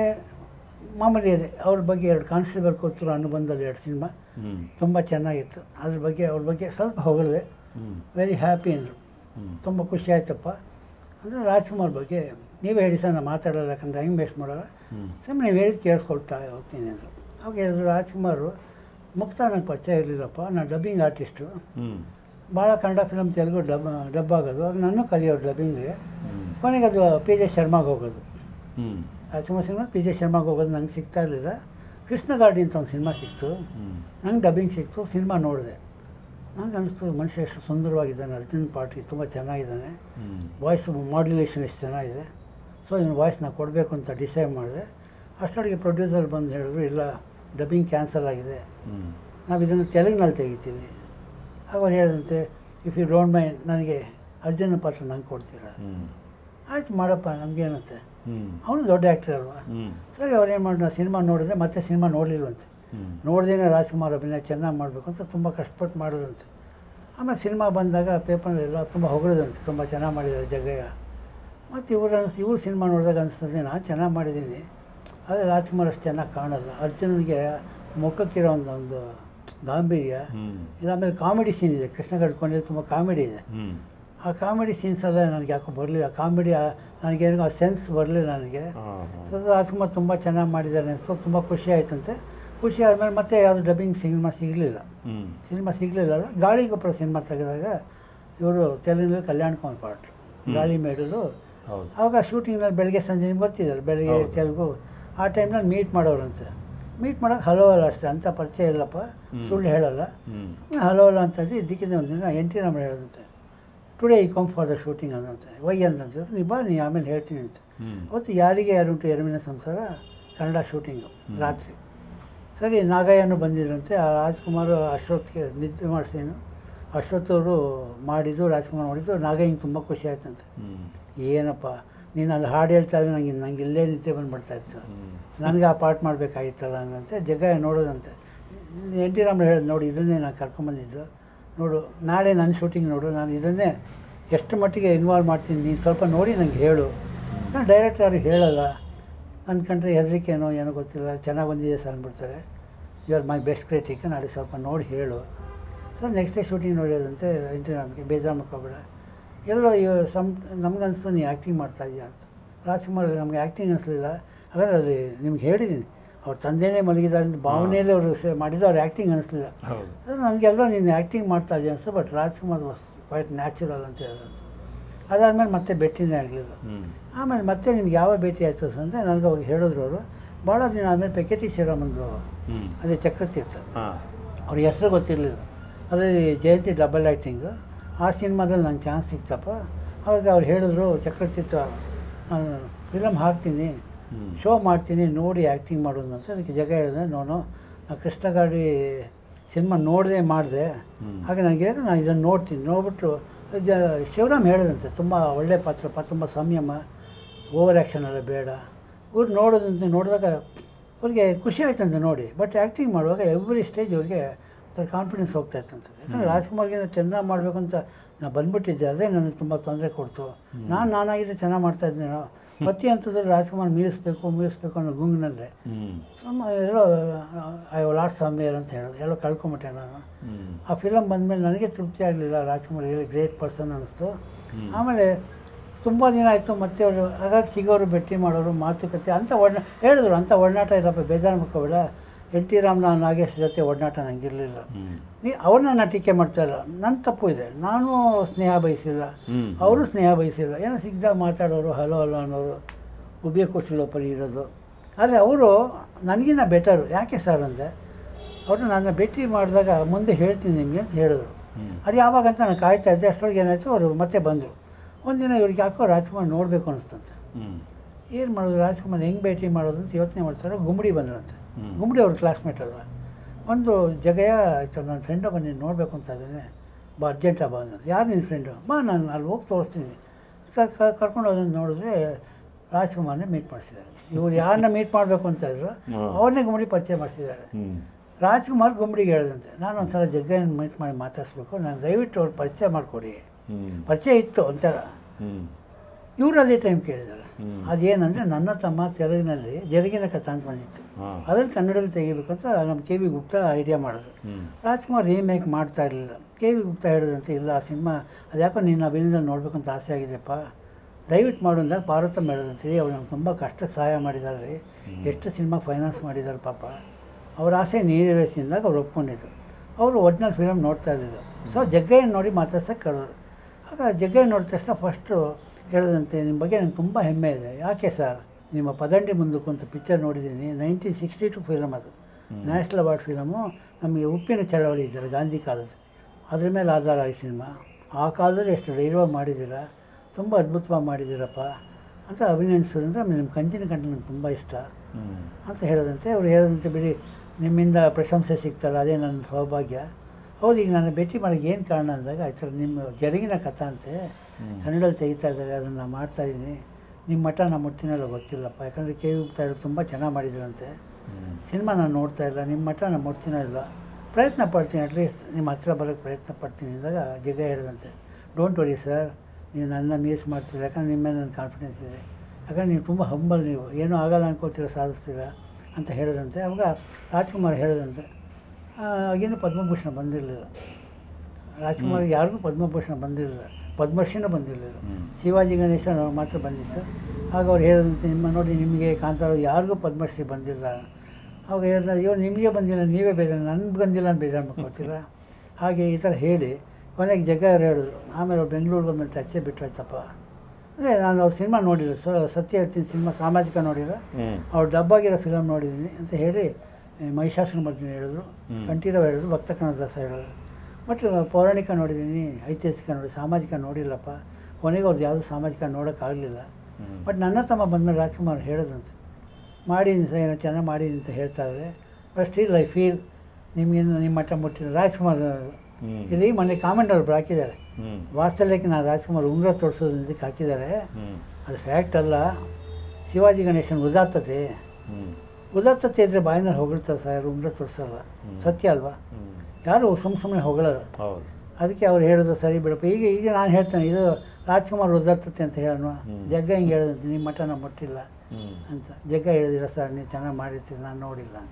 ಮಾಮೂಲಿ ಇದೆ ಅವ್ರ ಬಗ್ಗೆ ಎರಡು ಕಾನ್ಸ್ಟೇಬಲ್ ಕೂತರು ಅನುಬಂಧದಲ್ಲಿ ಎರಡು ಸಿನಿಮಾ ಹ್ಞೂ ತುಂಬ ಚೆನ್ನಾಗಿತ್ತು ಅದ್ರ ಬಗ್ಗೆ ಅವ್ರ ಬಗ್ಗೆ ಸ್ವಲ್ಪ ಹೊಗಳಿದೆ ಹ್ಞೂ ವೆರಿ ಹ್ಯಾಪಿ ಅಂದರು ಹ್ಞೂ ತುಂಬ ಖುಷಿ ಆಯ್ತಪ್ಪ ಅಂದರೆ ರಾಜ್ಕುಮಾರ್ ಬಗ್ಗೆ ನೀವೇ ಹೇಳಿ ಸರ್ ನಾನು ಮಾತಾಡೋಲ್ಲ ಯಾಕಂದ್ರೆ ಹೆಂಗೆ ವೇಸ್ಟ್ ಮಾಡೋಲ್ಲ ಹ್ಞೂ ಸುಮ್ಮನೆ ನೀವು ಹೇಳಿದ್ದು ಕೇಳಿಸ್ಕೊಳ್ತಾ ಹೋಗ್ತೀನಿ ಅಂದರು ಅವಾಗ ಹೇಳಿದ್ರು ರಾಜ್ಕುಮಾರು ಮುಕ್ತ ನಂಗೆ ಪರಿಚಯ ಇರಲಿಲ್ಲಪ್ಪ ನಾನು ಡಬ್ಬಿಂಗ್ ಆರ್ಟಿಸ್ಟು ಹ್ಞೂ ಭಾಳ Kannada film Telugu dub dub ಆಗೋದು ಆಗ ನಾನು ಕಲಿಯೋರು ಡಬ್ಬಿಂಗ್ಗೆ ಹ್ಞೂ ಕೊನೆಗೆ ಅದು ಪಿ ಜೆ ಶರ್ಮಾಗೆ ಹೋಗೋದು ಹ್ಞೂ ರಾಜ್ಕುಮಾರ್ ಸಿನಿಮಾ ಪಿ ಜೆ ಶರ್ಮಾಗೆ ಹೋಗೋದು ನಂಗೆ ಸಿಗ್ತಾ ಇರಲಿಲ್ಲ ಕೃಷ್ಣ ಗಾಡಿ ಅಂತ ಒಂದು ಸಿನಿಮಾ ಸಿಕ್ತು ಹ್ಞೂ ನಂಗೆ ಡಬ್ಬಿಂಗ್ ಸಿಕ್ತು ಸಿನಿಮಾ ನೋಡಿದೆ ನಂಗೆ ಅನಿಸ್ತು ಮನುಷ್ಯ ಎಷ್ಟು ಸುಂದರವಾಗಿದ್ದಾನೆ ಅರ್ಜುನ್ ಪಾರ್ಟಿ ತುಂಬ ಚೆನ್ನಾಗಿದ್ದಾನೆ ಹ್ಞೂ ವಾಯ್ಸ್ ಮಾಡ್ಯುಲೇಷನ್ ಎಷ್ಟು ಚೆನ್ನಾಗಿದೆ ಸೊ ಇವನು ವಾಯ್ಸ್ನ ಕೊಡಬೇಕು ಅಂತ ಡಿಸೈಡ್ ಮಾಡಿದೆ ಅಷ್ಟೊಳಗೆ ಪ್ರೊಡ್ಯೂಸರ್ ಬಂದು ಹೇಳಿದ್ರು ಇಲ್ಲ ಡಬ್ಬಿಂಗ್ ಕ್ಯಾನ್ಸಲ್ ಆಗಿದೆ ಹ್ಞೂ ನಾವು ಇದನ್ನು ತೆಲುಗಿನಲ್ಲಿ ತೆಗಿತೀವಿ ಅವ್ರು ಹೇಳಿದಂತೆ ಇಫ್ ಯು ಡೋಂಟ್ ಮೈಂಡ್ ನನಗೆ ಅರ್ಜುನ ಪಾತ್ರ ನಂಗೆ ಕೊಡ್ತೀರಾ ಹ್ಞೂ ಆಯ್ತು ಮಾಡಪ್ಪ ನಮಗೇನಂತೆ ಹ್ಞೂ ಅವನು ದೊಡ್ಡ ಆ್ಯಕ್ಟರ್ ಅಲ್ವಾ ಹ್ಞೂ ಸರಿ ಅವ್ರು ಏನು ಮಾಡಿ ಸಿನಿಮಾ ನೋಡಿದೆ ಮತ್ತೆ ಸಿನಿಮಾ ನೋಡಲಿಲ್ವಂತೆ ಹ್ಞೂ ನೋಡ್ದೇನೆ ರಾಜ್ಕುಮಾರ್ ಅಭಿನಯ ಚೆನ್ನಾಗಿ ಮಾಡಬೇಕು ಅಂತ ತುಂಬ ಕಷ್ಟಪಟ್ಟು ಮಾಡಿದ್ರಂತೆ ಆಮೇಲೆ ಸಿನಿಮಾ ಬಂದಾಗ ಪೇಪರ್ನೆಲ್ಲ ತುಂಬ ಹೊಗಳಿದಂತೆ ತುಂಬ ಚೆನ್ನಾಗಿ ಮಾಡಿದ್ದಾರೆ ಜಗಯ್ಯ ಮತ್ತು ಇವ್ರು ಅನ್ಸ್ ಇವ್ರು ಸಿನಿಮಾ ನೋಡಿದಾಗ ಅನಿಸ್ತದೆ ನಾನು ಚೆನ್ನಾಗಿ ಮಾಡಿದ್ದೀನಿ ಆದರೆ ರಾಜ್ಕುಮಾರ್ ಅಷ್ಟು ಚೆನ್ನಾಗಿ ಕಾಣಲ್ಲ ಅರ್ಜುನನಿಗೆ ಮುಖಕ್ಕಿರೋ ಒಂದು ಒಂದು ಗಾಂಭೀರ್ಯ ಹ್ಞೂ ಇಲ್ಲ ಆಮೇಲೆ ಕಾಮಿಡಿ ಸೀನ್ ಇದೆ ಕೃಷ್ಣ ಗಡ್ಕೊಂಡಿದ್ದು ತುಂಬ ಕಾಮಿಡಿ ಇದೆ ಹ್ಞೂ ಆ ಕಾಮಿಡಿ ಸೀನ್ಸ್ ಎಲ್ಲ ನನಗೆ ಯಾಕೋ ಬರಲಿಲ್ಲ ಕಾಮಿಡಿ ನನಗೇನೋ ಆ ಸೆನ್ಸ್ ಬರಲಿಲ್ಲ ನನಗೆ ಹಾಂ ಹಾಂ ಸೊ ರಾಜ್ಕುಮಾರ್ ತುಂಬ ಚೆನ್ನಾಗಿ ಮಾಡಿದ್ದಾರೆ ಅನಿಸ್ತು ತುಂಬ ಖುಷಿ ಆಯ್ತಂತೆ ಖುಷಿ ಆದಮೇಲೆ ಮತ್ತೆ ಯಾವುದು ಡಬ್ಬಿಂಗ್ ಸಿನಿಮಾ ಸಿಗಲಿಲ್ಲ ಹ್ಞೂ ಸಿನಿಮಾ ಸಿಗಲಿಲ್ಲ ಗಾಳಿ ಗೊಬ್ಬರ ಸಿನಿಮಾ ತೆಗೆದಾಗ ಇವರು ತೆಲುಗಿನಲ್ಲಿ ಕಲ್ಯಾಣ್ ಕುಮಾರ್ ಪಾಟ್ರು ಗಾಳಿ ಮೇಡಲು ಹೌದು ಆವಾಗ ಶೂಟಿಂಗ್ನಲ್ಲಿ ಬೆಳಗ್ಗೆ ಸಂಜೆ ನಿಮ್ಗೆ ಗೊತ್ತಿದ್ದಾರೆ ಬೆಳಗ್ಗೆ ಹೌದು. ತೆಲುಗು ಆ ಟೈಮ್ನಲ್ಲಿ ಮೀಟ್ ಮಾಡೋರಂತೆ ಮೀಟ್ ಮಾಡೋಕೆ ಹಲೋ ಅಲ್ಲ ಅಷ್ಟೇ ಅಂಥ ಪರಿಚಯ ಇಲ್ಲಪ್ಪ ಹ್ಮ್. ಸುಳ್ಳು ಹೇಳಲ್ಲ ಹ್ಞೂ ಹಲೋ ಅಲ್ಲ ಅಂತಂದು ಇದಕ್ಕಿಂತ ಒಂದು ದಿನ ಎನ್ ಟಿ ರಾಮಣ್ಣ ಹೇಳದಂತೆ ಟುಡೇ ಈ ಕಮ್ ಫಾರ್ ದ ಶೂಟಿಂಗ್ ಅನ್ನಂತೆ ವೈ ಅಂತಂದ್ರು ನೀ ಬಾ ನೀ ಆಮೇಲೆ ಹೇಳ್ತೀನಿ ಅಂತ ಹ್ಞೂ ಅವತ್ತು ಯಾರಿಗೆ ಯಾರುಂಟು ಎರಮಿನ ಸಂಸಾರ ಕನ್ನಡ ಶೂಟಿಂಗು ಹ್ಮ್. ರಾತ್ರಿ ಸರಿ ನಾಗಯ್ಯನು ಬಂದಿದ್ರಂತೆ ಆ ರಾಜ್ಕುಮಾರ್ ಅಶ್ವತ್ಗೆ ನಿದ್ದೆ ಮಾಡಿಸೇನು ಅಶ್ವಥ್ ಅವರು ಮಾಡಿದ್ದು ರಾಜ್ಕುಮಾರ್ ಮಾಡಿದ್ದು ನಾಗಯ್ಯಂಗೆ ತುಂಬ ಖುಷಿ ಆಯ್ತಂತೆ ಹ್ಞೂ ಏನಪ್ಪ ನೀನು ಅಲ್ಲಿ ಹಾಡು ಹೇಳ್ತಾ ಇದ್ರೆ ನಂಗೆ ನಂಗೆ ಇಲ್ಲೇ ನಿದ್ದೆ ಬಂದುಬಿಡ್ತಾ ಇತ್ತು ಹ್ಞೂ ನನಗೆ ಆ ಪಾಠ ಮಾಡಬೇಕಾಗಿತ್ತಲ್ಲ ಅನ್ನಂತೆ ಜಗ ನೋಡೋದಂತೆ ಎನ್ ಟಿ ರಾಮಣ್ಣ ಹೇಳಿದ್ ನೋಡಿ ಇದನ್ನೇ ನಾನು ಕರ್ಕೊಂಬಂದಿದ್ದು ನೋಡು ನಾಳೆ ನನ್ನ ಶೂಟಿಂಗ್ ನೋಡು ನಾನು ಇದನ್ನೇ ಎಷ್ಟು ಮಟ್ಟಿಗೆ ಇನ್ವಾಲ್ವ್ ಮಾಡ್ತೀನಿ ನೀನು ಸ್ವಲ್ಪ ನೋಡಿ ನಂಗೆ ಹೇಳು ನಾನು ಡೈರೆಕ್ಟ್ ಯಾರು ಹೇಳಲ್ಲ ಅಂದ್ಕೊಂಡ್ರೆ ಹೆದರಿಕೆನೋ ಏನೋ ಗೊತ್ತಿಲ್ಲ ಚೆನ್ನಾಗಿ ಬಂದಿದೆ ಸರ್ ಅಂದ್ಬಿಡ್ತಾರೆ you are my best critic ನಾಳೆ ಸ್ವಲ್ಪ ನೋಡಿ ಹೇಳು ಸರ್ ನೆಕ್ಸ್ಟ್ ಡೇ ಶೂಟಿಂಗ್ ನೋಡೋದಂತೆ ಎನ್ ಟಿ ರಾಮ್ಗೆ ಬೇಜಾರು ಮಾಡ್ಕೊಬೇಡ ಎಲ್ಲೋ ಇವ ಸಮ್ ನಮ್ಗನ್ನಿಸ್ತು ನೀ ಆ್ಯಕ್ಟಿಂಗ್ ಮಾಡ್ತಾ ಇದೆಯಾ ಅಂತ ರಾಜ್ಕುಮಾರ್ ನಮ್ಗೆ ಆ್ಯಕ್ಟಿಂಗ್ ಅನಿಸ್ಲಿಲ್ಲ ಹಾಗಾದ್ರೆ ಅದು ನಿಮ್ಗೆ ಹೇಳಿದ್ದೀನಿ ಅವ್ರ ತಂದೆನೇ ಮಲಗಿದ್ದಾರೆ ಅಂತ ಭಾವನೆಯಲ್ಲಿ ಅವರು ಸೇ ಮಾಡಿದ್ದು ಅವ್ರು ಆ್ಯಕ್ಟಿಂಗ್ ಅನಿಸ್ಲಿಲ್ಲ ಹೌದು ಅದು ನನಗೆಲ್ಲೋ ನೀನು ಆ್ಯಕ್ಟಿಂಗ್ ಮಾಡ್ತಾ ಇದೆಯಾ ಅನ್ಸು but Rajkumar was quite natural ಅಂತ ಹೇಳಿದಂತೆ ಅದಾದಮೇಲೆ ಮತ್ತೆ ಭೇಟಿನೇ ಆಗಲಿಲ್ಲ ಹ್ಞೂ ಆಮೇಲೆ ಮತ್ತೆ ನಿಮ್ಗೆ ಯಾವ ಭೇಟಿ ಆಯ್ತು ಅಂದರೆ ನನಗೆ ಅವಾಗ ಹೇಳಿದ್ರು ಅವರು ಭಾಳ ದಿನ ಆದಮೇಲೆ ಪೆಕೆಟಿ ಶ್ರೀರಾಮಂದ್ರು ಹ್ಞೂ ಅದೇ ಚಕ್ರತೀರ್ಥ ಹಾಂ ಅವ್ರ ಹೆಸರು ಗೊತ್ತಿರಲಿಲ್ಲ ಅದರಲ್ಲಿ ಜಯಂತಿ ಡಬಲ್ ಆ್ಯಕ್ಟಿಂಗು ಆ ಸಿನಿಮಾದಲ್ಲಿ ನಂಗೆ ಚಾನ್ಸ್ ಸಿಕ್ತಪ್ಪ ಅವಾಗ ಅವ್ರು ಹೇಳಿದ್ರು ಚಕ್ರತೀರ್ಥ ನಾನು ಫಿಲಮ್ ಹಾಕ್ತೀನಿ ಹ್ಞೂ ಶೋ ಮಾಡ್ತೀನಿ ನೋಡಿ ಆ್ಯಕ್ಟಿಂಗ್ ಮಾಡೋದು ಅಂತ ಅದಕ್ಕೆ ಜಗ ಹೇಳಿದೆ ನೋನು ನಾನು ಕೃಷ್ಣಗಾಡಿ ಸಿನಿಮಾ ನೋಡದೆ ಮಾಡಿದೆ ಹ್ಮ್. ಹಾಗೆ ನನಗೆ ನಾನು ಇದನ್ನು ನೋಡ್ತೀನಿ ನೋಡ್ಬಿಟ್ಟು ಜ ಶಿವರಾಮ್ ಹೇಳಿದಂತೆ ತುಂಬ ಒಳ್ಳೆ ಪಾತ್ರಪ್ಪ ತುಂಬ ಸಂಯಮ ಓವರ್ ಆ್ಯಕ್ಷನ್ ಎಲ್ಲ ಬೇಡ ಇವ್ರು ನೋಡೋದಂತೆ ನೋಡಿದಾಗ ಅವ್ರಿಗೆ ಖುಷಿ ಆಯ್ತಂತೆ ನೋಡಿ ಬಟ್ ಆ್ಯಕ್ಟಿಂಗ್ ಮಾಡುವಾಗ ಎವ್ರಿ ಸ್ಟೇಜ್ ಅವ್ರಿಗೆ ಒಂಥರ ಕಾನ್ಫಿಡೆನ್ಸ್ ಹೋಗ್ತಾ ಇತ್ತಂತೆ ಯಾಕಂದರೆ ರಾಜ್ಕುಮಾರ್ಗೆ ನಾನು ಚೆನ್ನಾಗಿ ಮಾಡಬೇಕು ಅಂತ ನಾನು ಬಂದ್ಬಿಟ್ಟಿದ್ದೆ ಅದೇ ನನಗೆ ತುಂಬ ತೊಂದರೆ ಕೊಡ್ತು ನಾನು ನಾನಾಗಿದ್ದರೆ ಚೆನ್ನಾಗಿ ಮಾಡ್ತಾ ಇದ್ದೀನೋ ಪ್ರತಿ ಹಂತದಲ್ಲಿ ರಾಜ್ಕುಮಾರ್ ಮೀರಿಸ್ಬೇಕು ಮೀರಿಸ್ಬೇಕು ಅನ್ನೋ ಗುಂಗಿನಲ್ಲೇ ಹ್ಞೂ ಸಮ ಎಲ್ಲೋ ಐ ಲಾಟ್ ಸಮ್ವೇರ್ ಅಂತ ಹೇಳೋದು ಎಲ್ಲೋ ಕಳ್ಕೊಂಬಿಟ್ಟೆ ನಾನು ಹ್ಞೂ ಆ ಫಿಲಮ್ ಬಂದಮೇಲೆ ನನಗೆ ತೃಪ್ತಿ ಆಗಲಿಲ್ಲ ರಾಜ್ಕುಮಾರ್ ಹೇಳಿ ಗ್ರೇಟ್ ಪರ್ಸನ್ ಅನ್ನಿಸ್ತು ಹ್ಮ್. ಆಮೇಲೆ ತುಂಬ ದಿನ ಆಯಿತು ಮತ್ತೆ ಅವರು ಹಾಗಾಗಿ ಸಿಗೋರು ಭೇಟಿ ಮಾಡೋರು ಮಾತುಕತೆ ಅಂಥ ಒಡ ಹೇಳಿದ್ರು ಅಂಥ ಒಡನಾಟ ಇಲ್ಲಪ್ಪ ಬೇಜಾರು ಮಾಡ್ಕೋಬೇಡ ಎನ್ ಟಿ ರಾಮನ ನಾಗೇಶ್ ಜೊತೆ ಒಡನಾಟ ನನಗಿರಲಿಲ್ಲ ಹ್ಞೂ ನೀ ಅವ್ರನ್ನ ಟೀಕೆ ಮಾಡ್ತಾ ಇಲ್ಲ ನನ್ನ ತಪ್ಪು ಇದೆ ನಾನು ಸ್ನೇಹ ಬಯಸಿಲ್ಲ ಹ್ಞೂ ಅವರು ಸ್ನೇಹ ಬಯಸಿಲ್ಲ ಏನೋ ಸಿಗ್ದಾಗ ಮಾತಾಡೋರು ಹಲೋ ಹಲೋ ಅನ್ನೋರು ಉಭಯ ಕುಶಲ ಪರಿ ಇರೋದು ಆದರೆ ಅವರು ನನಗಿನ್ನ ಬೆಟರು ಯಾಕೆ ಸರ್ ಅಂದೆ ಅವರು ನನ್ನ ಭೇಟಿ ಮಾಡಿದಾಗ ಮುಂದೆ ಹೇಳ್ತೀನಿ ನಿಮಗೆ ಅಂತ ಹೇಳಿದ್ರು ಹ್ಞೂ ಅದು ಯಾವಾಗ ಅಂತ ನಾನು ಕಾಯ್ತಾ ಇದ್ದೆ ಅಷ್ಟೊಳಗೆ ಏನಾಯಿತು ಅವರು ಮತ್ತೆ ಬಂದರು ಒಂದಿನ ಇವ್ರಿಗೆ ಯಾಕೋ ರಾಜ್ಕುಮಾರ್ ನೋಡಬೇಕು ಅನಿಸ್ತಂತೆ ಹ್ಞೂ ಏನು ಮಾಡೋದು ರಾಜ್ಕುಮಾರ್ ಹೆಂಗೆ ಭೇಟಿ ಮಾಡೋದು ಅಂತ ಯೋಚನೆ ಮಾಡ್ತಾರೆ ಗುಮ್ಮಡಿ ಬಂದ್ರಂತೆ ಹ್ಮ್. ಗುಮ್ಮಡಿ ಅವ್ರ ಕ್ಲಾಸ್ಮೇಟ್ ಅಲ್ವಾ ಒಂದು ಜಗಯ ಆಯ್ತು ನನ್ನ ಫ್ರೆಂಡ್ ಒಬ್ಬ ನೀನು ನೋಡಬೇಕು ಅಂತ ಇದ್ದೇನೆ ಬಾ ಅರ್ಜೆಂಟ ಬಾ ಅನ್ನೋದು ಯಾರು ನಿನ್ನ ಫ್ರೆಂಡು ಬಾ ನಾನು ಅಲ್ಲಿ ಹೋಗಿ ತೋರಿಸ್ತೀನಿ ಕರ್ ಕರ್ಕೊಂಡು ಹೋದನ್ನು ನೋಡಿದ್ರೆ ರಾಜ್ಕುಮಾರ್ನೇ ಮೀಟ್ ಮಾಡಿಸಿದ್ದಾರೆ ಇವ್ರು ಯಾರನ್ನ ಮೀಟ್ ಮಾಡಬೇಕು ಅಂತ ಇದ್ರು ಹ್ಮ್. ಅವ್ರನ್ನೇ ಗುಮ್ಮಡಿ ಪರಿಚಯ ಮಾಡಿಸಿದ್ದಾರೆ ಹ್ಞೂ ರಾಜ್ಕುಮಾರ್ ಗುಮ್ಮಡಿಗೆ ಹೇಳಿದಂತೆ ನಾನು ಒಂದ್ಸಲ ಜಗ್ಗನ ಮೀಟ್ ಮಾಡಿ ಮಾತಾಡಿಸ್ಬೇಕು ನಾನು ದಯವಿಟ್ಟು ಅವ್ರು ಪರಿಚಯ ಮಾಡಿಕೊಡಿ ಹ್ಞೂ ಪರಿಚಯ ಇತ್ತು ಒಂಥರ ಹ್ಞೂ ಇವರು ಅದೇ ಟೈಮ್ ಕೇಳಿದ್ದಾರೆ ಹ್ಮ್. ಅದೇನಂದರೆ ನನ್ನ ತಮ್ಮ ತೆಲುಗಿನಲ್ಲಿ ಜರುಗಿನ ಕಥಾ ಅಂತ ಬಂದಿತ್ತು ಹಾಂ ಅದರಲ್ಲಿ ಕನ್ನಡದಲ್ಲಿ ತೆಗಿಬೇಕು ಅಂತ ನಮ್ಮ ಕೆ ವಿ ಗುಪ್ತಾ ಐಡಿಯಾ ಮಾಡಿದ್ರು ಹ್ಞೂ ರಾಜ್ಕುಮಾರ್ ರೀಮೇಕ್ ಮಾಡ್ತಾ ಇರಲಿಲ್ಲ ಕೆ ವಿ ಗುಪ್ತಾ ಹೇಳಿದಂತೆ ಇಲ್ಲ ಆ ಸಿನಿಮಾ ಅದ್ಯಾಕೋ ನೀನು ಅಭಿನಯದಲ್ಲಿ ನೋಡಬೇಕು ಅಂತ ಆಸೆ ಆಗಿದೆಪ್ಪ ದಯವಿಟ್ಟು ಮಾಡು ಅಂದಾಗ ಪಾರ್ವತಮ್ಮ ಹೇಳಿದಂತೆ ಅವ್ರು ನಮ್ಗೆ ತುಂಬ ಕಷ್ಟ ಸಹಾಯ ಮಾಡಿದ್ದಾರೆ ರೀ ಎಷ್ಟು ಸಿನಿಮಾ ಫೈನಾನ್ಸ್ ಮಾಡಿದ್ದಾರೆ ಪಾಪ ಅವ್ರ ಆಸೆ ನೀರಿಸಿದಾಗ ಅವ್ರು ಒಪ್ಕೊಂಡಿದ್ರು ಅವರು ಒರಿಜಿನಲ್ ಫಿಲಮ್ ನೋಡ್ತಾ ಇರಲಿಲ್ಲ ಸೊ ಜಗ್ಗಯ್ಯನ ನೋಡಿ ಮಾತಾಡ್ಸಕ್ಕೆ ಕರೆದ್ರು ಆಗ ಜಗ್ಗಯ್ಯ ನೋಡಿದ ತಕ್ಷಣ ಫಸ್ಟು ಹೇಳಿದಂತೆ ನಿಮ್ಮ ಬಗ್ಗೆ ನಂಗೆ ತುಂಬ ಹೆಮ್ಮೆ ಇದೆ ಯಾಕೆ ಸರ್ ನಿಮ್ಮ ಪದಂಡಿ ಮುಂದಕ್ಕೆ ಅಂತ ಪಿಕ್ಚರ್ ನೋಡಿದ್ದೀನಿ ನೈನ್ಟೀನ್ ಸಿಕ್ಸ್ಟಿ ಟು ಫಿಲಮ್ ಅದು ನ್ಯಾಷನಲ್ ಅವಾರ್ಡ್ ಫಿಲಮು ನಮಗೆ ಉಪ್ಪಿನ ಚಳವಳಿ ಇದ್ದಾರೆ ಗಾಂಧಿ ಕಾಲದ ಅದ್ರ ಮೇಲೆ ಆಧಾರ ಈ ಸಿನಿಮಾ ಆ ಕಾಲದಲ್ಲಿ ಎಷ್ಟು ಧೈರ್ಯವಾಗಿ ಮಾಡಿದ್ದೀರಾ ತುಂಬ ಅದ್ಭುತವಾಗಿ ಮಾಡಿದ್ದೀರಪ್ಪ ಅಂತ ಅಭಿನಯಿಸೋದ್ರಿಂದ ನಿಮ್ಮ ಕಂಚಿನ ಕಂಡು ನನಗೆ ತುಂಬ ಇಷ್ಟ ಹ್ಞೂ ಅಂತ ಹೇಳದಂತೆ ಅವ್ರು ಹೇಳದಂತೆ ಬಿಡಿ ನಿಮ್ಮಿಂದ ಪ್ರಶಂಸೆ ಸಿಗ್ತಲ್ಲ ಅದೇ ನನ್ನ ಸೌಭಾಗ್ಯ ಹೌದು ಈಗ ನಾನು ಭೇಟಿ ಮಾಡೋಕ್ಕೆ ಏನು ಕಾರಣ ಅಂದಾಗ ಈ ಥರ ನಿಮ್ಮ ಜರುಗಿನ ಕಥಾ ಅಂತೆ ಕನ್ನಡದಲ್ಲಿ ತೆಗಿತಾ ಇದ್ದಾರೆ ಅದನ್ನು ಮಾಡ್ತಾ ಇದ್ದೀನಿ ನಿಮ್ಮ ಮಠ ನಮ್ಮ ಮುಟ್ಟಿನಲ್ಲ ಗೊತ್ತಿಲ್ಲಪ್ಪ ಯಾಕಂದರೆ ಕೆ ವಿ ಗುಪ್ತಾ ಅವರು ತುಂಬ ಚೆನ್ನಾಗಿ ಮಾಡಿದ್ರಂತೆ ಹ್ಞೂ ಸಿನಿಮಾ ನಾನು ನೋಡ್ತಾ ಇಲ್ಲ ನಿಮ್ಮ ಮಠ ನಾನು ಮುಟ್ತೀನೋ ಇಲ್ಲ ಪ್ರಯತ್ನ ಪಡ್ತೀನಿ ಅಟ್ಲೀಸ್ಟ್ ನಿಮ್ಮ ಹತ್ರ ಬರೋಕ್ಕೆ ಪ್ರಯತ್ನ ಪಡ್ತೀನಿ ಅಂದಾಗ ಜಗ ಹೇಳಿದಂತೆ ಡೋಂಟ್ ವರಿ ಸರ್ ನೀವು ನನ್ನ ಮೀಸ್ ಮಾಡ್ತೀರ ಯಾಕಂದ್ರೆ ನಿಮ್ಮ ಮೇಲೆ ನನ್ನ ಕಾನ್ಫಿಡೆನ್ಸ್ ಇದೆ ಯಾಕಂದ್ರೆ ನೀವು ತುಂಬ ಹಂಬಲ್ ನೀವು ಏನೂ ಆಗಲ್ಲ ಅನ್ಕೋತೀರ ಸಾಧಿಸ್ತೀರ ಅಂತ ಹೇಳಿದಂತೆ ಅವಾಗ ರಾಜ್ಕುಮಾರ್ ಹೇಳಿದಂತೆ ಆಗೇನು ಪದ್ಮಭೂಷಣ ಬಂದಿರಲಿಲ್ಲ ರಾಜ್ಕುಮಾರ್ ಯಾರಿಗೂ ಪದ್ಮಭೂಷಣ ಬಂದಿರಲಿಲ್ಲ ಪದ್ಮಶ್ರೀನೂ ಬಂದಿರಲಿಲ್ಲ ಹ್ಞೂ ಶಿವಾಜಿ ಗಣೇಶನ್ ಅವ್ರು ಮಾತ್ರ ಬಂದಿತ್ತು ಆಗ ಅವ್ರು ಹೇಳಿದಂತೆ ನಿಮ್ಮ ನೋಡಿ ನಿಮಗೆ ಕಾಂತಾರ ಯಾರಿಗೂ ಪದ್ಮಶ್ರೀ ಬಂದಿಲ್ಲ ಅವಾಗ ಹೇಳಿದ ಅಯ್ಯೋ ನಿಮಗೆ ಬಂದಿಲ್ಲ ನೀವೇ ಬೇಜಾರು ನನಗೆ ಬಂದಿಲ್ಲ ಅಂತ ಬೇಜಾರು ಮಾಡ್ಕೊತೀರಾ ಹಾಗೆ ಈ ಥರ ಹೇಳಿ ಕೊನೆಗೆ ಜಗ್ಗ ಅವ್ರು ಹೇಳಿದ್ರು ಆಮೇಲೆ ಅವ್ರು ಬೆಂಗಳೂರಿಗೆ ಬಂದ್ಮೇಲೆ ಟಚ್ಚೇ ಬಿಟ್ಟಾಯ್ತಪ್ಪ ಅಂದರೆ ನಾನು ಅವ್ರ ಸಿನಿಮಾ ನೋಡಿಲ್ಲ ಸೊ ಸತ್ಯ ಹೇಳ್ತೀನಿ ಸಿನಿಮಾ ಸಾಮಾಜಿಕ ನೋಡಿಲ್ಲ ಹ್ಞೂ ಅವ್ರು ಡಬ್ಬಾಗಿರೋ ಫಿಲಮ್ ನೋಡಿದ್ದೀನಿ ಅಂತ ಹೇಳಿ ಮಹಿಷಾಸುರ ಮರ್ದಿನಿ ಹೇಳಿದ್ರು ಹ್ಮ್. ಕಂಠೀರವ ಹೇಳಿದ್ರು ಭಕ್ತ ಕನ್ನಡದಾಸ ಹೇಳಿದ್ರು ಬಟ್ ಪೌರಾಣಿಕ ನೋಡಿದ್ದೀನಿ ಐತಿಹಾಸಿಕ ನೋಡಿ ಸಾಮಾಜಿಕ ನೋಡಿಲ್ಲಪ್ಪ ಕೊನೆಗೆ ಅವ್ರದ್ದು ಯಾವುದೂ ಸಾಮಾಜಿಕ ನೋಡೋಕ್ಕಾಗಲಿಲ್ಲ ಹ್ಞೂ ಬಟ್ ನನ್ನ ತಮ್ಮ ಬಂದಮೇಲೆ ರಾಜ್ಕುಮಾರ್ ಹೇಳಿದಂತೆ ಮಾಡಿದ್ದೀನಿ ಸರ್ ಏನೋ ಚೆನ್ನಾಗಿ ಮಾಡಿದ್ದೀನಿ ಅಂತ ಹೇಳ್ತಾ ಇದ್ದಾರೆ ಬಟ್ ಸ್ಟಿಲ್ ಐ ಫೀಲ್ ನಿಮಗಿನ್ನು ನಿಮ್ಮ ಮಟ್ಟ ಮುಟ್ಟಿಲ್ಲ ರಾಜ್ಕುಮಾರ್ ಹ್ಞೂ ಇಲ್ಲಿ ಮೊನ್ನೆ ಕಾಮೆಂಟ್ ಅವ್ರು ಹಾಕಿದ್ದಾರೆ ಹ್ಞೂ ವಾಸ್ತವ್ಯಕ್ಕೆ ನಾನು ರಾಜ್ಕುಮಾರ್ ಉಂಗುರ ತೋರಿಸೋದಕ್ಕೆ ಹಾಕಿದ್ದಾರೆ ಹ್ಞೂ ಅದು ಫ್ಯಾಕ್ಟ್ ಅಲ್ಲ ಶಿವಾಜಿ ಗಣೇಶನ್ ಉದಾತ್ತತೆ ಹ್ಞೂ ಉದಾತ್ತತೆ ಇದ್ದರೆ ಬಾಯಿನಲ್ಲಿ ಹೊಗಳ್ತಾರೆ ಸರ್ ಉಂಗುರ ತೋರಿಸಲ್ಲ ಹ್ಮ್. ಸತ್ಯ ಅಲ್ವಾ ಹ್ಞೂ ಯಾರು ಸುಮ್ಮ ಸುಮ್ಮನೆ ಹೊಗಳಲ್ಲ ಹೌದು ಅದಕ್ಕೆ ಅವ್ರು ಹೇಳಿದ್ರು ಸರಿ ಬಿಡಪ್ಪ ಈಗ ಈಗ ನಾನು ಹೇಳ್ತೇನೆ ಇದು ರಾಜ್ಕುಮಾರ್ ಉದಾತ್ತತೆ ಅಂತ ಹೇಳೋಣ ಹ್ಮ್. ಜಗ್ಗ ಹಿಂಗೆ ಹೇಳಿದಂತೆ ನಿಮ್ಮ ಮಠ ನಾವು ಮುಟ್ಟಿಲ್ಲ ಹ್ಞೂ ಅಂತ ಜಗ್ಗ ಹೇಳಿದಿಲ್ಲ ಸರ್ ನೀವು ಚೆನ್ನಾಗಿ ಮಾಡಿರ್ತೀರಿ ನಾನು ನೋಡಿಲ್ಲ ಅಂತ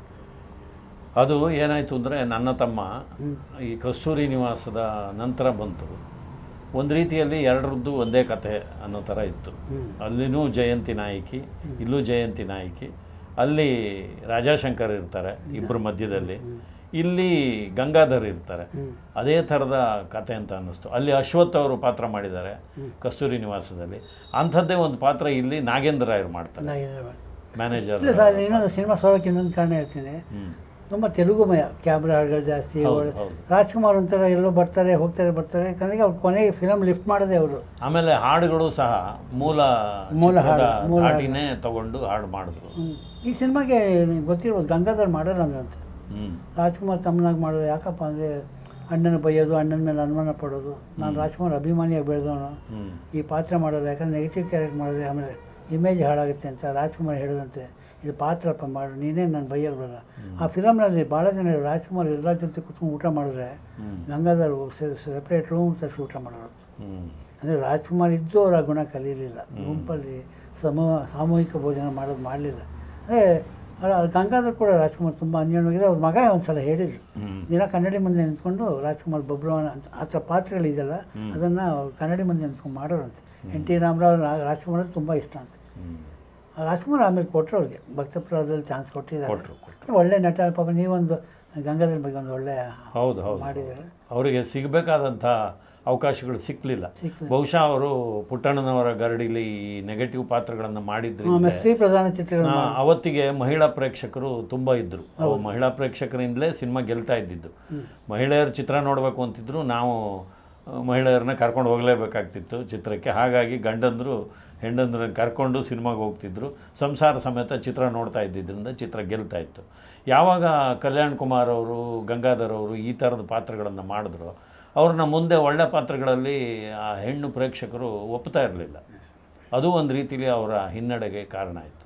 ಅದು ಏನಾಯಿತು ಅಂದರೆ ನನ್ನ ತಮ್ಮ ಹ್ಞೂ ಈ ಕಸ್ತೂರಿ ನಿವಾಸದ ನಂತರ ಬಂತು ಒಂದು ರೀತಿಯಲ್ಲಿ ಎರಡರದ್ದು ಒಂದೇ ಕತೆ ಅನ್ನೋ ಥರ ಇತ್ತು ಹ್ಞೂ ಅಲ್ಲಿನೂ ಜಯಂತಿ ನಾಯಕಿ ಇಲ್ಲೂ ಜಯಂತಿ ನಾಯಕಿ ಅಲ್ಲಿ ರಾಜಾಶಂಕರ್ ಇರ್ತಾರೆ ಇಬ್ಬರ ಮಧ್ಯದಲ್ಲಿ ಇಲ್ಲಿ ಗಂಗಾಧರ್ ಇರ್ತಾರೆ ಹ್ಞೂ ಅದೇ ಥರದ ಕತೆ ಅಂತ ಅನ್ನಿಸ್ತು ಅಲ್ಲಿ ಅಶ್ವಥ್ ಅವರು ಪಾತ್ರ ಮಾಡಿದ್ದಾರೆ ಹ್ಮ್. ಕಸ್ತೂರಿ ನಿವಾಸದಲ್ಲಿ ಅಂಥದ್ದೇ ಒಂದು ಪಾತ್ರ ಇಲ್ಲಿ ನಾಗೇಂದ್ರ ರಾಯರು ಮಾಡ್ತಾರೆ ಚೆನ್ನಾಗಿದೆ ಮ್ಯಾನೇಜರ್ ಇಲ್ಲ ಸರ್ ಇನ್ನೊಂದು ಸಿನಿಮಾ ಸೋಲಕ್ಕೆ ಇನ್ನೊಂದು ಕಾರಣ ಹೇಳ್ತೀನಿ ಹ್ಮ್ ತುಂಬ ತೆಲುಗುಮಯ ಕ್ಯಾಮ್ರಾಗಳು ಜಾಸ್ತಿ ಹೌದು, ಒಳ್ಳೆ- ಹೌದು. ರಾಜ್ಕುಮಾರ್ ಒಂಥರ ಎಲ್ಲೋ ಬರ್ತಾರೆ ಹೋಗ್ತಾರೆ ಬರ್ತಾರೆ ಯಾಕಂದ್ರೆ ಅವ್ರು ಕೊನೆಗೆ ಫಿಲಮ್ ಲಿಫ್ಟ್ ಮಾಡೋದೇ ಅವರು ಆಮೇಲೆ ಹಾಡುಗಳು ಸಹ ಮೂಲ ಮೂಲ ಚಿತ್ರದ ಹಾಡು, ಮೂಲ ಹಾಡು. ಧಾಟಿನೇ ತಗೊಂಡು ಹಾಡು ಮಾಡಿದ್ರು ಈ ಸಿನಿಮಾಗೆ ನಿಮ್ಗೆ ಗೊತ್ತಿರ್ಬೋದು ಗಂಗಾಧರ್ ಮಾಡಲ್ಲ ಅಂದ್ರಂತೆ ಹ್ಮ್ ರಾಜ್ಕುಮಾರ್ ತಮ್ಮನಾಗಿ ಮಾಡೋದು ಯಾಕಪ್ಪ ಅಂದರೆ ಅಣ್ಣನ ಬೈಯೋದು ಅಣ್ಣನ ಮೇಲೆ ಅನುಮಾನ ಪಡೋದು ನಾನು ರಾಜ್ಕುಮಾರ್ ಅಭಿಮಾನಿಯಾಗಿ ಬೆಳೆದವನು ಹ್ಮ್ ಈ ಪಾತ್ರ ಮಾಡೋದು ಯಾಕಂದ್ರೆ ನೆಗೆಟಿವ್ ಕ್ಯಾರೆಕ್ಟರ್ ಮಾಡಿದ್ರೆ ಆಮೇಲೆ ಇಮೇಜ್ ಹಾಳಾಗುತ್ತೆ ಅಂತ ರಾಜ್ಕುಮಾರ್ ಹೇಳಿದಂತೆ ಇದು ಪಾತ್ರಪ್ಪ ಮಾಡು ನೀನೇ ನಾನು ಬೈಯಲ್ ಬರಲ್ಲ ಆ ಫಿಲಮ್ನಲ್ಲಿ ಭಾಳ ಜನ ರಾಜ್ಕುಮಾರ್ ಎಲ್ಲ ಜೊತೆ ಕುತ್ಕೊಂಡು ಊಟ ಮಾಡಿದ್ರೆ ಹ್ಮ್ ಗಂಗಾಧರ್ ಸೆಪ್ರೇಟ್ ರೂಮ್ ತರಿಸಿ ಊಟ ಮಾಡೋರು ಹ್ಮ್ ಅಂದರೆ ರಾಜ್ಕುಮಾರ್ ಇದ್ದು ಅವರ ಗುಣ ಕಲೀಲಿಲ್ಲ ಗುಂಪಲ್ಲಿ ಸಮೂಹ ಸಾಮೂಹಿಕ ಭೋಜನ ಮಾಡೋದು ಮಾಡಲಿಲ್ಲ ಅಂದರೆ ಗಂಗಾಧರ್ ಕೂಡ ರಾಜ್ಕುಮಾರ್ ತುಂಬ ಅನ್ಯೋನ್ಯವಾಗಿದೆ ಅವ್ರ ಮಗ ಒಂದು ಸಲ ಹೇಳಿದರು ಹ್ಮ್ ದಿನ ಕನ್ನಡಿ ಮುಂದೆ ನಿಂತ್ಕೊಂಡು ರಾಜ್ಕುಮಾರ್ ಬಬ್ರುವನ ಅಂತ ಆ ಥರ ಪಾತ್ರಗಳಿದೆಯಲ್ಲ ಹ್ಮ್. ಅದನ್ನು ಕನ್ನಡಿ ಮುಂದೆ ನಿಂತ್ಕೊಂಡು ಮಾಡೋರಂತೆ ಎನ್ ಟಿ ರಾಮರಾವ್ ರಾಜ್ಕುಮಾರ್ ಅಂದ್ರೆ ತುಂಬ ಇಷ್ಟ ಅಂತ ಹ್ಮ್ ಆ ರಾಜ್ಕುಮಾರ್ ಆಮೇಲೆ ಕೊಟ್ಟರು ಅವ್ರಿಗೆ ಭಕ್ತಪುರದಲ್ಲಿ ಚಾನ್ಸ್ ಕೊಟ್ಟಿದ್ದಾರೆ ಕೊಟ್ರು ಕೊಟ್ರು ಒಳ್ಳೆ ನಟ ಪಾಪ ನೀವೊಂದು ಗಂಗಾಧರ್ ಬಗ್ಗೆ ಒಂದು ಒಳ್ಳೆ ಹೌದು ಹೌದು ಮಾಡಿದ್ದಾರೆ ಅವರಿಗೆ ಸಿಗಬೇಕಾದಂಥ ಅವಕಾಶಗಳು ಸಿಕ್ಕಲಿಲ್ಲ ಸಿಕ್ಕಿದೆ ಬಹುಶಃ ಅವರು ಪುಟ್ಟಣ್ಣನವರ ಗರಡಿಲಿ ಈ ನೆಗೆಟಿವ್ ಪಾತ್ರಗಳನ್ನು ಮಾಡಿದ್ರಿಂದ ಆಮೇಲೆ ಸ್ತ್ರೀ ಪ್ರಧಾನ ಚಿತ್ರಗಳು ಆ, ಅವತ್ತಿಗೆ ಮಹಿಳಾ ಪ್ರೇಕ್ಷಕರು ತುಂಬ ಇದ್ದರು ಅವು ಮಹಿಳಾ ಪ್ರೇಕ್ಷಕರಿಂದಲೇ ಸಿನಿಮಾ ಗೆಲ್ತಾ ಇದ್ದಿದ್ದು ಮಹಿಳೆಯರು ಚಿತ್ರ ನೋಡಬೇಕು ಅಂತಿದ್ರು ನಾವು ಆ, ಮಹಿಳೆಯರನ್ನ ಕರ್ಕೊಂಡು ಹೋಗಲೇಬೇಕಾಗ್ತಿತ್ತು ಚಿತ್ರಕ್ಕೆ ಹಾಗಾಗಿ ಗಂಡಂದರು ಹೆಂಡಂದ್ರನ್ನ ಕರ್ಕೊಂಡು ಸಿನಿಮಾಗೆ ಹೋಗ್ತಿದ್ರು ಸಂಸಾರ ಸಮೇತ ಚಿತ್ರ ನೋಡ್ತಾ ಇದ್ದಿದ್ದರಿಂದ ಚಿತ್ರ ಗೆಲ್ತಾ ಇತ್ತು ಯಾವಾಗ ಕಲ್ಯಾಣ್ ಕುಮಾರ್ ಅವರು ಗಂಗಾಧರ್ ಅವರು ಈ ಥರದ ಪಾತ್ರಗಳನ್ನು ಮಾಡಿದ್ರು ಅವ್ರನ್ನ ಮುಂದೆ ಒಳ್ಳೆ ಪಾತ್ರಗಳಲ್ಲಿ ಆ ಹೆಣ್ಣು ಪ್ರೇಕ್ಷಕರು ಒಪ್ತಾ ಇರಲಿಲ್ಲ ಅದು ಒಂದು ರೀತಿಲಿ ಅವರ ಹಿನ್ನಡೆಗೆ ಕಾರಣ ಆಯಿತು